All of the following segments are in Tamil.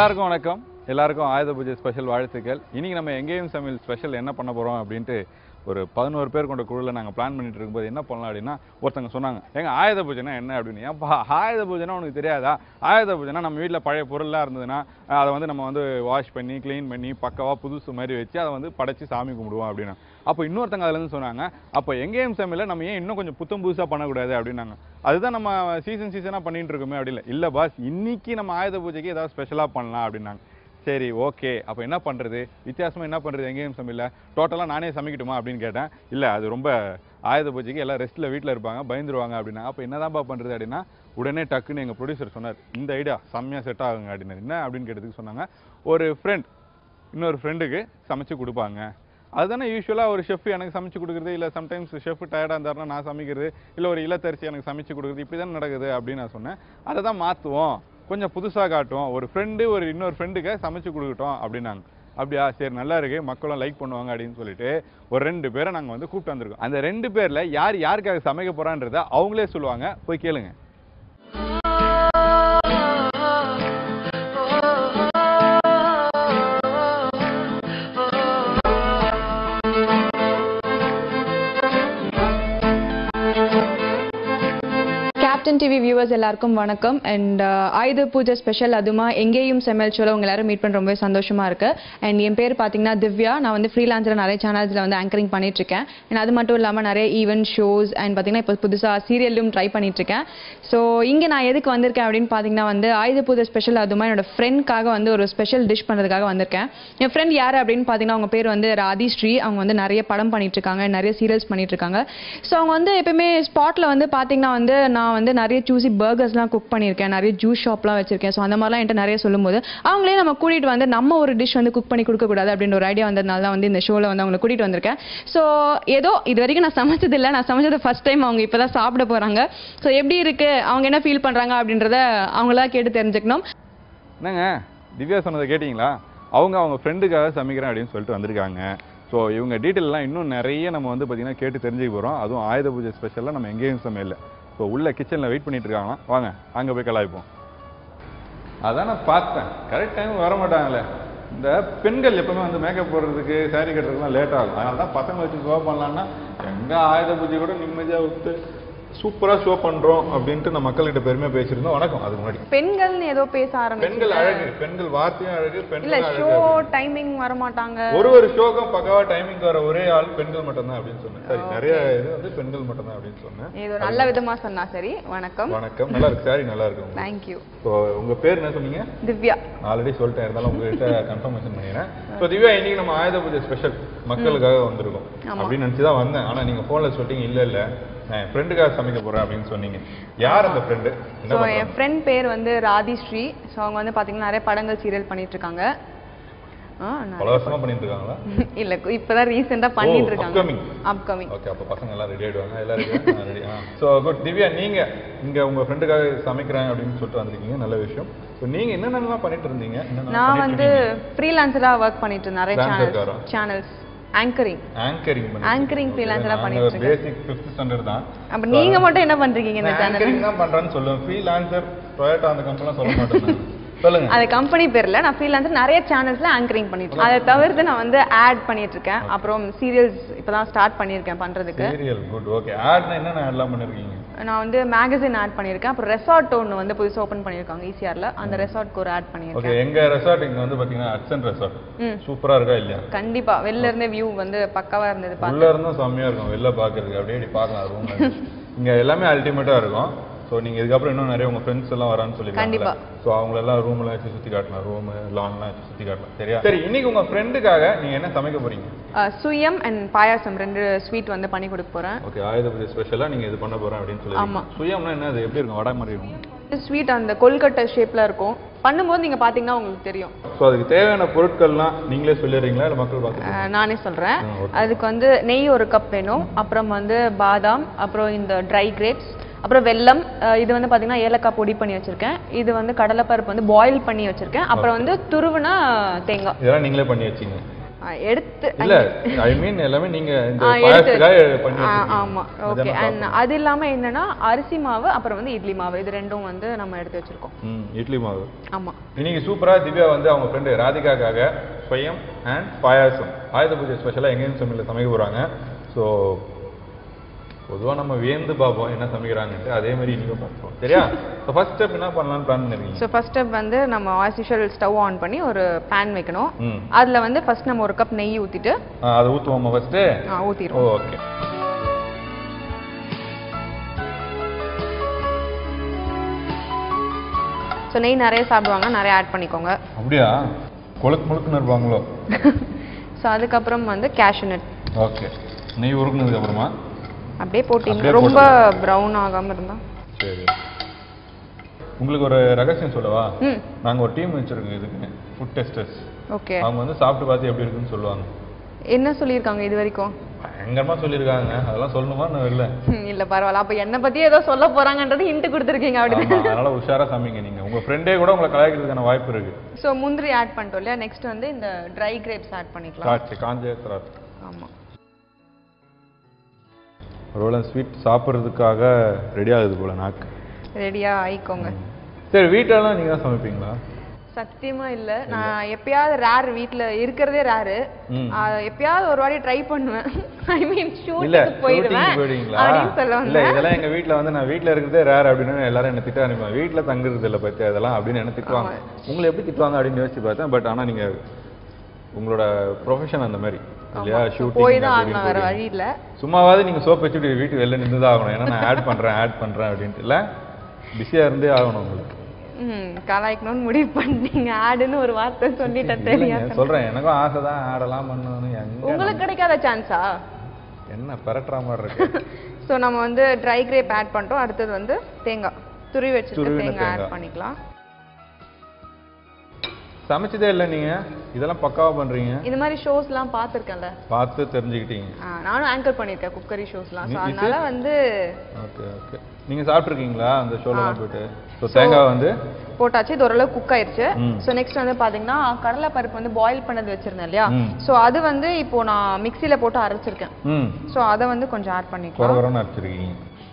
எல்லாருக்கும் வணக்கம் எல்லாருக்கும் ஆயுத பூஜை ஸ்பெஷல் வாழ்த்துக்கள் இன்னைக்கு நம்ம எங்கேயும் சமையல் ஸ்பெஷல் என்ன பண்ண போறோம் அப்படின்ட்டு ஒரு பதினோரு பேர் கொண்ட குழுவில் நாங்கள் பிளான் பண்ணிட்டு இருக்கும்போது என்ன பண்ணலாம் அப்படின்னா ஒருத்தங்க சொன்னாங்க ஏங்க ஆயுத பூஜைனா என்ன அப்படின்னு ஏன்பா ஆயுத பூஜைனா உனக்கு தெரியாதா ஆயுத பூஜைனா நம்ம வீட்டில் பழைய பொருளாக இருந்ததுன்னா அஹ், அதை வந்து நம்ம வந்து வாஷ் பண்ணி க்ளீன் பண்ணி பக்காவாக புதுசு மாதிரி வச்சு அதை வந்து படைச்சு சாமி கும்பிடுவோம் அப்படின்னு அப்போ இன்னொருத்தங்க அதுலேருந்து சொன்னாங்க அப்போ எங்கேயும் சமையல நம்ம ஏன் இன்னும் கொஞ்சம் புத்தம் புதுசாக பண்ணக்கூடாது அப்படின்னாங்க அதுதான் நம்ம சீசன் சீசனாக பண்ணிட்டு இருக்கோமே அப்படி இல்லை இல்லை பாஸ் இன்னைக்கு நம்ம ஆயுத பூஜைக்கு ஏதாவது ஸ்பெஷலாக பண்ணலாம் அப்படின்னாங்க சரி ஓகே அப்போ என்ன பண்ணுறது வித்தியாசமாக என்ன பண்ணுறது எங்கேயும் சமையல டோட்டலாக நானே சமைக்கட்டுமா அப்படின்னு கேட்டேன் இல்லை அது ரொம்ப ஆயுத பூஜைக்கு எல்லாம் ரெஸ்ட்டில் வீட்டில் இருப்பாங்க பயந்துருவாங்க அப்படின்னா அப்போ என்னதான்ப்பா பண்ணுறது அப்படின்னா உடனே டக்குன்னு எங்கள் ப்ரொடியூசர் சொன்னார் இந்த ஐடியா செம்மையாக செட் ஆகுங்க அப்படின்னாரு என்ன அப்படின்னு கேட்டதுக்கு சொன்னாங்க ஒரு ஃப்ரெண்ட் இன்னொரு ஃப்ரெண்டுக்கு சமைச்சு கொடுப்பாங்க அதுதானே யூஸ்வலாக ஒரு ஷெஃப் எனக்கு சமைச்சு கொடுக்குறது இல்லை சம்டைம்ஸ் ஷெஃப் டயர்டாக இருந்தாருன்னா நான் சமைக்கிறது இல்லை ஒரு இல்லத்தரிசி எனக்கு சமைச்சு கொடுக்குறது இப்படி தான் நடக்குது அப்படின்னு நான் சொன்னேன் அதை தான் மாற்றுவோம் கொஞ்சம் புதுசாக காட்டுவோம் ஒரு ஃப்ரெண்டு ஒரு இன்னொரு ஃப்ரெண்டுக்கு சமைச்சு கொடுக்கட்டும் அப்படின்னாங்க அப்படியா சரி நல்லா இருக்கு மக்களும் லைக் பண்ணுவாங்க அப்படின்னு சொல்லிட்டு ஒரு ரெண்டு பேரை நாங்கள் வந்து கூப்பிட்டு வந்திருக்கோம் அந்த ரெண்டு பேரில் யார் யாருக்காக சமைக்க போகிறான்றதை அவங்களே சொல்லுவாங்க போய் கேளுங்க கேப்டன் டிவி வியூவர்ஸ் எல்லாருக்கும் வணக்கம் அண்ட் ஆயுத பூஜை ஸ்பெஷல் அதுமா எங்கேயும் செமல் ஷோல உங்க எல்லாரும் மீட் பண்ண ரொம்பவே சந்தோஷமா இருக்கு அண்ட் என் பேர் பாத்தீங்கன்னா திவ்யா நான் வந்து ஃப்ரீலான்ஸில் நிறைய சேனல்ஸ்ல வந்து ஆங்கரிங் பண்ணிட்டு இருக்கேன் அண்ட் அது மட்டும் இல்லாம நிறைய ஈவென்ட் ஷோஸ் அண்ட் பாத்தீங்கன்னா இப்போ புதுசா சீரியலும் ட்ரை பண்ணிட்டு இருக்கேன் ஸோ இங்க நான் எதுக்கு வந்திருக்கேன் அப்படின்னு பாத்தீங்கன்னா வந்து ஆயுத பூஜை ஸ்பெஷல் அதுமா என்னோட ஃப்ரெண்ட்காக வந்து ஒரு ஸ்பெஷல் டிஷ் பண்றதுக்காக வந்திருக்கேன் என் ஃப்ரெண்ட் யார் அப்படின்னு பாத்தீங்கன்னா அவங்க பேர் வந்து ராதி ஸ்ரீ அவங்க வந்து நிறைய படம் பண்ணிட்டு இருக்காங்க நிறைய சீரியல்ஸ் பண்ணிட்டு இருக்காங்க ஸோ அவங்க வந்து எப்பயுமே ஸ்பாட்ல வந்து பாத்தீங்கன்னா வந்து நான் வந்து நிறைய சூசி பர்கர்ஸ்லாம் குக் பண்ணியிருக்கேன் நிறைய ஜூஸ் ஷாப்லாம் வச்சிருக்கேன் ஸோ அந்த மாதிரிலாம் என்கிட்ட நிறைய சொல்லும்போது அவங்களே நம்ம கூட்டிட்டு வந்து நம்ம ஒரு டிஷ் வந்து குக் பண்ணி கொடுக்கக்கூடாது அப்படின்ற ஒரு ஐடியா வந்ததுனால தான் வந்து இந்த ஷோவில் வந்து அவங்களை கூட்டிட்டு வந்திருக்கேன் ஸோ ஏதோ இது வரைக்கும் நான் சமைச்சது இல்லை நான் சமைச்சது ஃபர்ஸ்ட் டைம் அவங்க இப்போ தான் சாப்பிட போறாங்க ஸோ எப்படி இருக்கு அவங்க என்ன ஃபீல் பண்றாங்க அப்படின்றத அவங்களா கேட்டு தெரிஞ்சுக்கணும் என்னங்க திவ்யா சொன்னதை கேட்டிங்களா அவங்க அவங்க ஃப்ரெண்டுக்காக சமைக்கிறேன் அப்படின்னு சொல்லிட்டு வந்திருக்காங்க ஸோ இவங்க டீட்டெயிலெலாம் இன்னும் நிறைய நம்ம வந்து பார்த்திங்கன்னா கேட்டு தெரிஞ்சுக்க போகிறோம் அதுவும் ஆயுத பூஜை ஸ்பெஷலாக நம்ம எங்கேயும் சமையல ஸோ உள்ள கிச்சனில் வெயிட் பண்ணிட்டு இருக்காங்களாம் வாங்க அங்கே போய் கலாய்ப்போம் அதான் நான் பார்த்தேன் கரெக்ட் டைம் வர மாட்டாங்களே இந்த பெண்கள் எப்பவுமே வந்து மேக்கப் போடுறதுக்கு saree கட்டுறதுக்குலாம் லேட் ஆகும் அதனால தான் பசங்களை வச்சு ஷோ பண்ணலான்னா எங்கே ஆயுத பூஜை கூட நிம்மதியாக விட்டு சூப்பராக ஷோ பண்ணுறோம் அப்படின்ட்டு நான் மக்கள்கிட்ட பெருமையாக பேசியிருந்தோம் வணக்கம் அதுக்கு முன்னாடி பெண்கள்னு ஏதோ பேச பெண்கள் ஆரம்பிச்சு அழகு பெண்கள் வார்த்தையும் அழகு இல்ல பெண்கள் ஷோ அழகு டைமிங் வர மாட்டாங்க ஒரு ஒரு ஷோக்கும் பக்காவா டைமிங் வர ஒரே ஆள் பெண்கள் மட்டும்தான் அப்படின்னு சொன்னேன் சரி நிறைய இது வந்து பெண்கள் மட்டும்தான் அப்படின்னு சொன்னேன் ஏதோ நல்ல விதமா சொன்னா சரி வணக்கம் வணக்கம் நல்லா இருக்கு சாரி நல்லா இருக்கு உங்களுக்கு. தேங்க்யூ ஸோ உங்க பேர் என்ன சொன்னீங்க திவ்யா ஆல்ரெடி சொல்லிட்டேன் இருந்தாலும் உங்ககிட்ட கன்ஃபர்மேஷன் பண்ணிடுறேன் ஸோ திவ்யா இன்னைக்கு நம்ம ஆயுத பூஜை ஸ்பெஷல் மக்களுக்காக வந்திருக்கோம் அப்படின்னு நினச்சி தான் வந்தேன் ஆனா நீங்க ஃபோனில் சொல்லிட்டீங்க இல்ல இல்ல நான் என் ஃப்ரெண்டுக்காக சமைக்க போறேன் அப்படின்னு சொன்னீங்க யார் அந்த ஃப்ரெண்டு என்ன ஸோ பண்றாங்க என் ஃப்ரெண்ட் பேர் வந்து ராதி ஸ்ரீ ஸோ அவங்க வந்து பாத்தீங்கன்னா நிறைய படங்கள் சீரியல் பண்ணிட்டு இருக்காங்க ஆ, நான்- பல வருஷமா பண்ணிட்டு இருக்காங்களா இல்ல இப்பதான் ரீசெண்டா பண்ணிட்டு இருக்காங்க upcoming. அப்கமிங் ஓகே அப்போ பசங்க எல்லாம் ரெடி ஆயிடுவாங்க எல்லாரும் ரெடி ஆ ஸோ குட் திவ்யா நீங்க இங்க உங்க ஃப்ரெண்டுக்காக சமைக்கிறேன் அப்படின்னு சொல்லிட்டு வந்திருக்கீங்க நல்ல விஷயம் ஸோ நீங்க என்னென்னலாம் பண்ணிட்டு இருந்தீங்க என்னென்னலாம் நான் பண்ணிட்டு வந்து ஃப்ரீலான்சரா ஒர்க் பண்ணிட்டு இருந்தேன் நிறைய Freelancer சேனல்ஸ் காரா? Channels anchoring anchoring Anchoring freelancer ஆ பண்ணிட்டு இருக்கேன். பேசிக் ஃபிஃப்த் ஸ்டாண்டர்ட் தான் அப்ப நீங்க மட்டும் என்ன பண்றீங்க இந்த சேனல் ஆங்கரிங் தான் பண்றேன்னு சொல்லுவேன் ஃப்ரீலான்சர் டொயோட்டா அந்த கம்பெனிலாம் சொல்ல மாட்டேன் நான். சொல்லுங்க அது கம்பெனி பேர்ல நான் ஃப்ரீலான்சர் நிறைய சேனல்ஸ்ல ஆங்கரிங் பண்ணிட்டு இருக்கேன் அதை தவிர்த்து நான் வந்து ஆட் பண்ணிட்டு இருக்கேன் அப்புறம் சீரியல்ஸ் இப்பதான் ஸ்டார்ட் பண்ணியிருக்கேன் பண்றதுக்கு சீரியல் குட் ஓகே ஆட்னா என்னென்ன ஆட்லாம் பண்ணிருக்கீங்க நான் வந்து மேகசின் ஆட் பண்ணியிருக்கேன் அப்புறம் ரெசார்ட் ஒன்று வந்து புதுசா ஓப்பன் பண்ணியிருக்காங்க ஈசிஆர்ல அந்த ரெசார்ட்க்கு ஒரு ஆட் பண்ணியிருக்கேன் ஓகே எங்க ரெசார்ட் இங்க வந்து பாத்தீங்கன்னா அட்சன் ரெசார்ட் ம். சூப்பரா இருக்கா இல்லையா கண்டிப்பா வெளில இருந்தே வியூ வந்து பக்காவா இருந்தது பா உள்ள இருந்தும் செம்மையா இருக்கும் வெளில பாக்குறதுக்கு அப்படியே இப்படி பார்க்கலாம் ரூம்ல இங்க எல்லாமே அல்டிமேட்டா இருக்கும் ஸோ நீங்க இதுக்கப்புறம் இன்னும் நிறைய உங்க ஃப்ரெண்ட்ஸ் எல்லாம் வரான்னு சொல்லி கண்டிப்பா. ஸோ அவங்கள எல்லாம் ரூம்ல வச்சு சுத்தி காட்டலாம் ரூம் லான்லாம் வச்சு சுத்தி காட்டலாம் சரியா சரி இன்னைக்கு உங்க ஃப்ரெண்டுக்காக நீங்க என்ன சமைக்க போறீங்க அஹ், சுயம் அண்ட் பாயாசம் ரெண்டு ஸ்வீட் வந்து பண்ணி கொடுக்க போறேன் ஓகே ஆயுத பூஜை ஸ்பெஷலா நீங்க இது பண்ண போறேன் அப்படின்னு சொல்லி ஆமா. சுயம்னா என்ன அது எப்படி இருக்கும் வடை மாதிரி இருக்கும் ஸ்வீட் அந்த கொல்கட்டை ஷேப்ல இருக்கும் பண்ணும்போது நீங்க பாத்தீங்கன்னா உங்களுக்கு தெரியும் ஸோ அதுக்கு தேவையான பொருட்கள்லாம் நீங்களே சொல்லிடுறீங்களா இல்லை மக்கள் பார்த்து அஹ், நானே சொல்றேன் ஆ, okay. அதுக்கு வந்து நெய் ஒரு கப் வேணும் அப்புறம் வந்து பாதாம் அப்புறம் இந்த ட்ரை கிரேப்ஸ் அப்புறம் வெல்லம் அஹ், இது வந்து பாத்தீங்கன்னா ஏலக்காய் பொடி பண்ணி வச்சிருக்கேன் இது வந்து கடலைப்பருப்பு வந்து பாயில் பண்ணி வச்சிருக்கேன் அப்புறம் வந்து துருவுனா தேங்காய் இதெல்லாம் நீங்களே பண்ணி வச்சீங்க ஆ, எடுத்து இல்ல ஐ மீன் எல்லாமே நீங்க இந்த ஆ, எடுத்து பாயசத்துக்காக பண்ணி ஆ, வச்சிருக்கீங்க. ஆமா ஓகே மத்தியானம் அண்ட் அது இல்லாம என்னன்னா அரிசி மாவு அப்புறம் வந்து இட்லி மாவு இது ரெண்டும் வந்து நம்ம எடுத்து வச்சிருக்கோம் ம் இட்லி மாவு ஆமா இன்னைக்கு சூப்பரா திவ்யா வந்து அவங்க ஃப்ரெண்டு ராதிகாக்காக ஸ்வயம் அண்ட் பாயாசம் ஆயுத பூஜை ஸ்பெஷலாக எங்கேயும் சமையல சமைக்க போறாங்க ஸோ பொதுவா நம்ம வியந்து பார்ப்போம் என்ன சமைக்கிறாங்கன்ட்டு அதே மாதிரி இன்னைக்கும் பார்ப்போம் சரியா ஸோ ஃபர்ஸ்ட் ஸ்டெப் என்ன பண்ணலாம்னு பிளான் பண்ணிருக்கீங்க ஸோ ஃபர்ஸ்ட் ஸ்டெப் வந்து நம்ம ஆஸ் யூஷுவல் ஸ்டவ் ஆன் பண்ணி ஒரு பேன் வைக்கணும் ம் அதுல வந்து ஃபர்ஸ்ட் நம்ம ஒரு கப் நெய் ஊத்திட்டு ஆ, அதை ஊற்றுவோமா ஃபர்ஸ்ட்டு ஆ, ஊத்திடுவோம் ஓகே ஸோ நெய் நிறைய சாப்பிடுவாங்க நிறைய ஆட் பண்ணிக்கோங்க அப்படியா கொழுக்கு முழுக்குன்னு இருப்பாங்களோ ஸோ அதுக்கப்புறம் வந்து கேஷ்யூ நட் ஓகே நெய் உருக்குனதுக்கு அப்புறமா அப்படியே போட்டீங்க அப்படியே ரொம்ப ப்ரௌன் ஆகாம இருந்தா சரி உங்களுக்கு ஒரு ரகசியம் சொல்லவா ம் நாங்க ஒரு டீம் வச்சிருக்கோம் இதுக்கு ஃபுட் டெஸ்டர்ஸ் ஓகே அவங்க வந்து சாப்பிட்டு பார்த்து எப்படி இருக்குன்னு சொல்லுவாங்க என்ன சொல்லியிருக்காங்க இது வரைக்கும் பயங்கரமா சொல்லியிருக்காங்க அதெல்லாம் சொல்லணுமா நான் இல்லை ம், இல்ல பரவாயில்ல அப்ப என்ன பத்தி ஏதோ சொல்ல போறாங்கன்றது ஹிண்ட் கொடுத்துருக்கீங்க ஆமா, அப்படி அதனால உஷாரா சமைங்க நீங்க உங்க ஃப்ரெண்டே கூட உங்களை கலாய்க்கிறதுக்கான வாய்ப்பு இருக்கு ஸோ முந்திரி ஆட் பண்ணிட்டோம் இல்லையா நெக்ஸ்ட் வந்து இந்த ட்ரை கிரேப்ஸ் ஆட் பண்ணிக்கலாம் திராட்சை காஞ்ச திராட்சை ஆமா ஒருவேளை ஸ்வீட் சாப்பிட்றதுக்காக ரெடி ஆகுது போல நாக்கு ரெடியா ஆயிக்கோங்க சரி வீட்டெல்லாம் நீங்க தான் சமைப்பீங்களா சத்தியமா இல்ல நான் எப்பயாவது ரேர் வீட்ல இருக்கிறதே ரேரு ம். எப்பயாவது ஒரு வாட்டி ட்ரை பண்ணுவேன் ஐ மீன் இல்ல ஷூட்டுக்கு போயிடுவேன் shooting போயிடுவீங்களா அப்படின்னு சொல்ல இல்ல வந்தேன் இதெல்லாம் எங்க வீட்ல வந்து நான் வீட்ல இருக்கிறதே ரேர் அப்படின்னு எல்லாரும் என்ன திட்ட அனுப்புவாங்க வீட்ல தங்குறது இல்ல பத்தி அதெல்லாம் அப்படின்னு என்ன திட்டுவாங்க உங்களை எப்படி திட்டுவாங்க அப்படின்னு யோசிச்சு பார்த்தேன் பட் ஆனா நீங்க உங்களோட ப்ரொஃபஷன் அந்த மாதிரி இல்லையா போய் தான் ஷூட்டிங் ஆகணும் வேற வழி இல்ல சும்மாவாவது நீங்க சோப் வச்சுட்டு வீட்டு வெளில நின்று தான் ஆகணும் ஏன்னா நான் ஆட் பண்றேன் ஆட் பண்றேன் அப்படின்ட்டு இல்ல பிஸியா இருந்தே ஆகணும் உங்களுக்கு ம் கலாய்க்கணும்னு முடிவு பண்ணிட்டீங்க ஆடுன்னு ஒரு வார்த்தை சொல்லிட்டேன் இல்லைங்க, தெரியாது சொல்றேன் எனக்கும் ஆசை தான் ஆடலாம் பண்ணணும் எங்க உங்களுக்கு கிடைக்காத சான்ஸா என்ன பெரட்டுற மாதிரி இருக்கு ஸோ நம்ம வந்து ட்ரை கிரேப் ஆட் பண்ணிட்டோம் அடுத்தது வந்து தேங்காய் துருவி வச்சிருக்க துருவின தேங்காய் ஆட் தேங்காய். பண்ணிக்கலாம் சமைச்சதே இல்லை நீங்க இதெல்லாம் பக்காவா பண்றீங்க இந்த மாதிரி ஷோஸ்லாம் பார்த்துருக்கேன்ல பார்த்து தெரிஞ்சுக்கிட்டீங்க ஆ, நானும் ஆங்கர் பண்ணியிருக்கேன் குக்கரி ஷோஸ்லாம் ஸோ நீ- இது- அதனால வந்து ஓகே ஓகே நீங்க சாப்பிட்ருக்கீங்களா அந்த ஷோலாம் போயிட்டு ஸோ தேங்காய் வந்து போட்டாச்சு இது ஓரளவு குக் ஆயிருச்சு ம். ஸோ நெக்ஸ்ட் வந்து பாத்தீங்கன்னா கடலை பருப்பு வந்து பாயில் பண்ணது வச்சிருந்தேன் இல்லையா ம். ஸோ அது வந்து இப்போ நான் மிக்சியில போட்டு அரைச்சிருக்கேன் ம் ஸோ அதை வந்து கொஞ்சம் ஆட் குறை பண்ணிக்கலாம் குறைன்னு அரைச்சிருக்கீங்க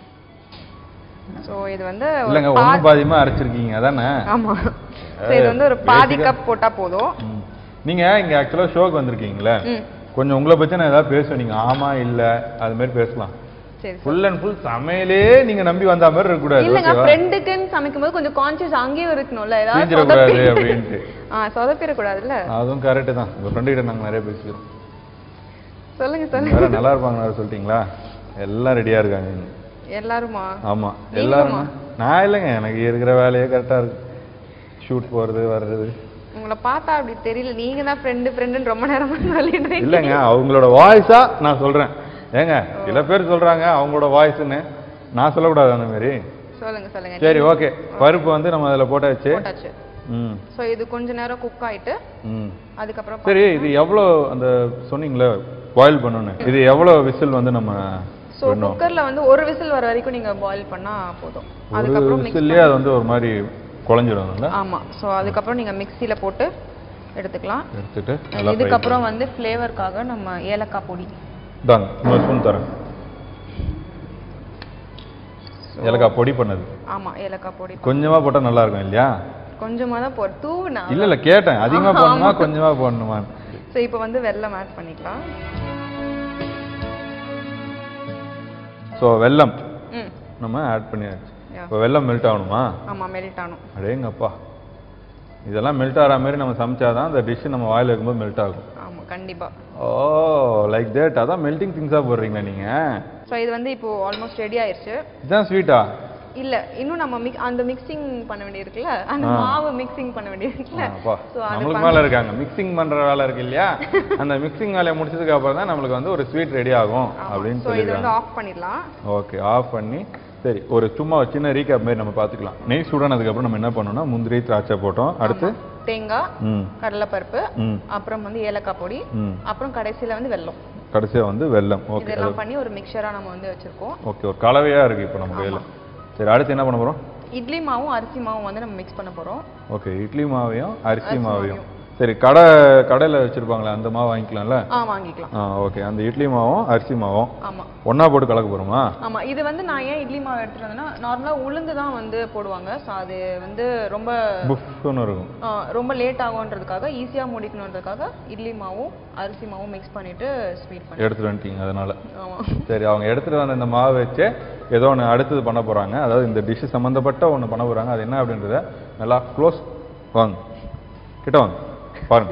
ஸோ இது வந்து ஒரு இல்லைங்க பா- ஒன்றும் பாதியமா அரைச்சிருக்கீங்க அதானே ஆமா ஸோ இது வந்து ஒரு பாதி basic-ஆ- கப் போட்டா போதும் ம். நீங்க இங்க ஆக்சுவலா ஷோக்கு வந்திருக்கீங்களே ம் கொஞ்சம் உங்களை பத்தி நான் ஏதாவது பேசுவேன் நீங்க ஆமா இல்ல அது மாதிரி பேசலாம் சரி ஃபுல் அண்ட் ஃபுல் சமையலே நீங்க நம்பி வந்த மாதிரி இருக்கக்கூடாது இல்லங்க ஓகேவா ஃப்ரெண்டுக்குன்னு சமைக்கும்போது கொஞ்சம் கான்சியஸ் அங்கேயும் இருக்கணும்ல ஏதாவது தீஞ்சிடக்கூடாது சொதப்பி- அப்படின்ட்டு. ஆ சொதப்பிடக்கூடாதுல்ல அதுவும் கரெக்டு தான் உங்க ஃப்ரெண்டு கிட்ட நாங்க நிறைய பேசிக்கிறோம் சொல்லுங்க வேற சொல்லுங்க நல்லா இருப்பாங்க வேற சொல்லிட்டீங்களா எல்லாம் ரெடியா இருக்காங்க இங்க. எல்லாருமா ஆமா நீங்களுமா? எல்லாரும் நான் இல்லைங்க எனக்கு இருக்கிற வேலையே கரெக்டா இருக்கு ஷூட் போறது வர்றது உங்களை பார்த்தா அப்படி தெரியல நீங்க தான் ஃப்ரெண்டு ஃப்ரெண்டுன்னு ரொம்ப நேரமா சொல்லிட்டு இல்லைங்க அவங்களோட வாய்ஸா நான் சொல்றேன் ஏங்க சில பேர் சொல்றாங்க அவங்களோட வாய்ஸ்னு நான் சொல்லக்கூடாது அந்த மாதிரி சொல்லுங்க சொல்லுங்க சரி ஓகே பருப்பு வந்து நம்ம அதில் போட்டாச்சு போட்டாச்சு ம் ஸோ இது கொஞ்ச நேரம் குக் ஆயிட்டு ம் அதுக்கப்புறம் சரி இது எவ்வளோ அந்த சொன்னீங்களே பாயில் பண்ணணும் இது எவ்வளோ விசில் வந்து நம்ம ஸோ குக்கர்ல வந்து ஒரு விசில் வர வரைக்கும் நீங்க பாயில் பண்ணா போதும் ஒரு அதுக்கப்புறம் mix விசில்லே அது வந்து ஒரு மாதிரி குழஞ்சிடும்ல ஆமா ஸோ அதுக்கப்புறம் நீங்க மிக்ஸில போட்டு எடுத்துக்கலாம் எடுத்துட்டு And நல்லா fry இதுக்கப்புறம் வந்து ஃப்ளேவருக்காக நம்ம ஏலக்காய் பொடி பண்ணி- தாங்க இன்னொரு ஸ்பூன் தரேன் ஏலக்காய் பொடி பண்ணது ஆமா ஏலக்காய் பொடி கொஞ்சமா போட்டா நல்லா இருக்கும் இல்லையா கொஞ்சமா தான் போடு தூவுனா இல்ல இல்ல கேட்டேன் அதிகமா போடணுமா கொஞ்சமா போடணுமா ஸோ இப்போ வந்து வெல்லம் ஆட் பண்ணிக்கலாம் ஸோ வெல்லம் ம் நம்ம ஆட் பண்ணியாச்சு Yeah. இப்போ வெல்லம் மெல்ட் ஆகணுமா ஆமா மெல்ட் ஆகணும் அடேங்கப்பா இதெல்லாம் மெல்ட் ஆகிற மாதிரி நம்ம சமைச்சாதான் அந்த டிஷ் நம்ம வாயில் வைக்கும்போது மெல்ட் ஆகும் ஆமா கண்டிப்பா ஓ லைக் தேட் அதான் மெல்டிங் திங்ஸாக போடுறீங்களா நீங்க ஸோ இது வந்து இப்போ ஆல்மோஸ்ட் ரெடி ஆயிருச்சு இதுதான் ஸ்வீட்டா இல்ல இன்னும் நம்ம மிக் அந்த மிக்சிங் பண்ண வேண்டியிருக்குல்ல அந்த மாவு மிக்சிங் பண்ண வேண்டியிருக்குல்ல அப்பா ஸோ அது நம்மளுக்கு மேல இருக்காங்க மிக்சிங் பண்ற வேலை இருக்கு இல்லையா அந்த மிக்சிங் வேலையை முடிச்சதுக்கு அப்புறம் தான் நம்மளுக்கு வந்து ஒரு ஸ்வீட் ரெடி ஆகும் அப்படின்னு ஸோ இது வந்து சொல்லியிருக்காங்க ஆஃப் பண்ணிடலாம் ஓகே ஆஃப் பண்ணி சரி ஒரு சும்மா ஒரு சின்ன ரீகேப் மாதிரி நம்ம பார்த்துக்கலாம் நெய் சூடானதுக்கு அப்புறம் நம்ம என்ன பண்ணோம்னா முந்திரி திராட்சை போட்டோம் அடுத்து தேங்காய் ம் கடலைப்பருப்பு ம் அப்புறம் வந்து ஏலக்காய் பொடி ம் அப்புறம் கடைசியில வந்து வெல்லம் கடைசியாக வந்து வெல்லம் ஓகே இதெல்லாம் பண்ணி ஒரு மிக்சரா நம்ம வந்து வச்சிருக்கோம் ஓகே ஒரு கலவையா இருக்கு இப்போ நம்ம கையில் சரி அடுத்து என்ன பண்ண போறோம் இட்லி மாவும் அரிசி மாவும் வந்து நம்ம மிக்ஸ் பண்ண போறோம் ஓகே இட்லி மாவையும் அரிசி மாவையும் சரி கடை கடையில் வச்சுருப்பாங்களே அந்த மாவு வாங்கிக்கலாம்ல ஆ வாங்கிக்கலாம் ஆ ஓகே அந்த இட்லி மாவும் அரிசி மாவும் ஆமா ஒன்றா போட்டு கலக்க போகிறோமா ஆமா இது வந்து நான் ஏன் இட்லி மாவு எடுத்துட்டு வந்தேன்னா நார்மலா உளுந்து தான் வந்து போடுவாங்க ஸோ அது வந்து ரொம்ப புஃப்னு இருக்கும் ஆ, ரொம்ப லேட் ஆகுன்றதுக்காக ஈஸியா முடிக்கணுன்றதுக்காக இட்லி மாவும் அரிசி மாவும் மிக்ஸ் பண்ணிட்டு ஸ்வீட் பண்ணி எடுத்துகிட்டு வந்துட்டீங்க அதனால் ஆமா சரி அவங்க எடுத்துகிட்டு வந்த இந்த மாவு வச்சு ஏதோ ஒன்று அடுத்தது பண்ண போகிறாங்க அதாவது இந்த டிஷ்ஷு சம்மந்தப்பட்ட ஒன்று பண்ண போகிறாங்க அது என்ன அப்படின்றத நல்லா க்ளோஸ் வாங்க கிட்ட வாங்க பாருங்க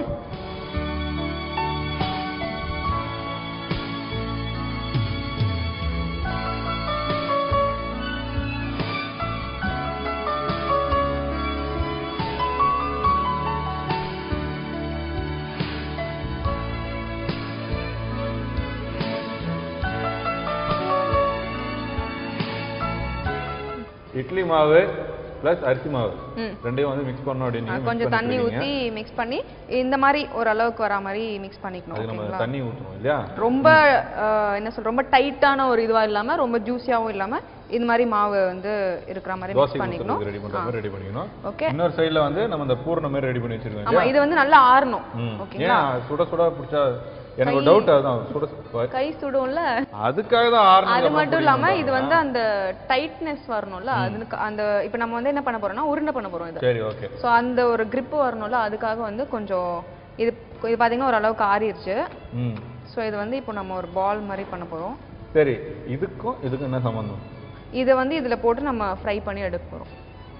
இட்லி மாவு ப்ளஸ் அரிசி மாவு ம். ரெண்டையும் வந்து மிக்ஸ் பண்ணோம் ஆ, அப்படின்னு கொஞ்சம் தண்ணி ஊத்தி மிக்ஸ் பண்ணி இந்த மாதிரி ஒரு அளவுக்கு வரா மாதிரி மிக்ஸ் பண்ணிக்கணும் அதுக்கு நம்ம ஓகேங்களா தண்ணி ஊற்றணும் இல்லையா ரொம்ப ஆ, என்ன சொல்ற ரொம்ப டைட்டான ஒரு இதுவா இல்லாம ரொம்ப ஜூஸியாவும் இல்லாம இந்த மாதிரி மாவு வந்து இருக்கிற மாதிரி மிக்ஸ் தோசை பண்ணிக்கணும் ரெடி பண்ணுற மாதிரி ரெடி பண்ணிக்கணும் ஓகே இன்னொரு சைடில் வந்து நம்ம இந்த பூர்ண மாதிரி ரெடி பண்ணி வச்சிருக்கோம் ஆமா இது வந்து நல்லா ஆறணும் ம். ஓகேங்களா ஏன் சுட சுட பிடிச்சா எனக்கு ஒரு டவுட் அதுதான் சுட சு- கை சுடும்ல அதுக்காக தான் ஆறு அது மட்டும் இல்லாம இது வந்து அந்த டைட்னஸ் வரணும்ல அதுக்கு அந்த இப்போ நம்ம வந்து என்ன பண்ண போறோம்னா உருண்டை பண்ண போறோம் இது சரி ஓகே ஸோ அந்த ஒரு grip வரணும்ல அதுக்காக வந்து கொஞ்சம் இது இது பாத்தீங்கன்னா ஓரளவுக்கு ஆறிடுச்சு ம் ஸோ இது வந்து இப்போ நம்ம ஒரு பால் மாதிரி பண்ண போறோம் சரி இதுக்கும் இதுக்கும் என்ன சம்மந்தம் இதை வந்து இதுல போட்டு நம்ம ஃப்ரை பண்ணி எடுக்க போறோம்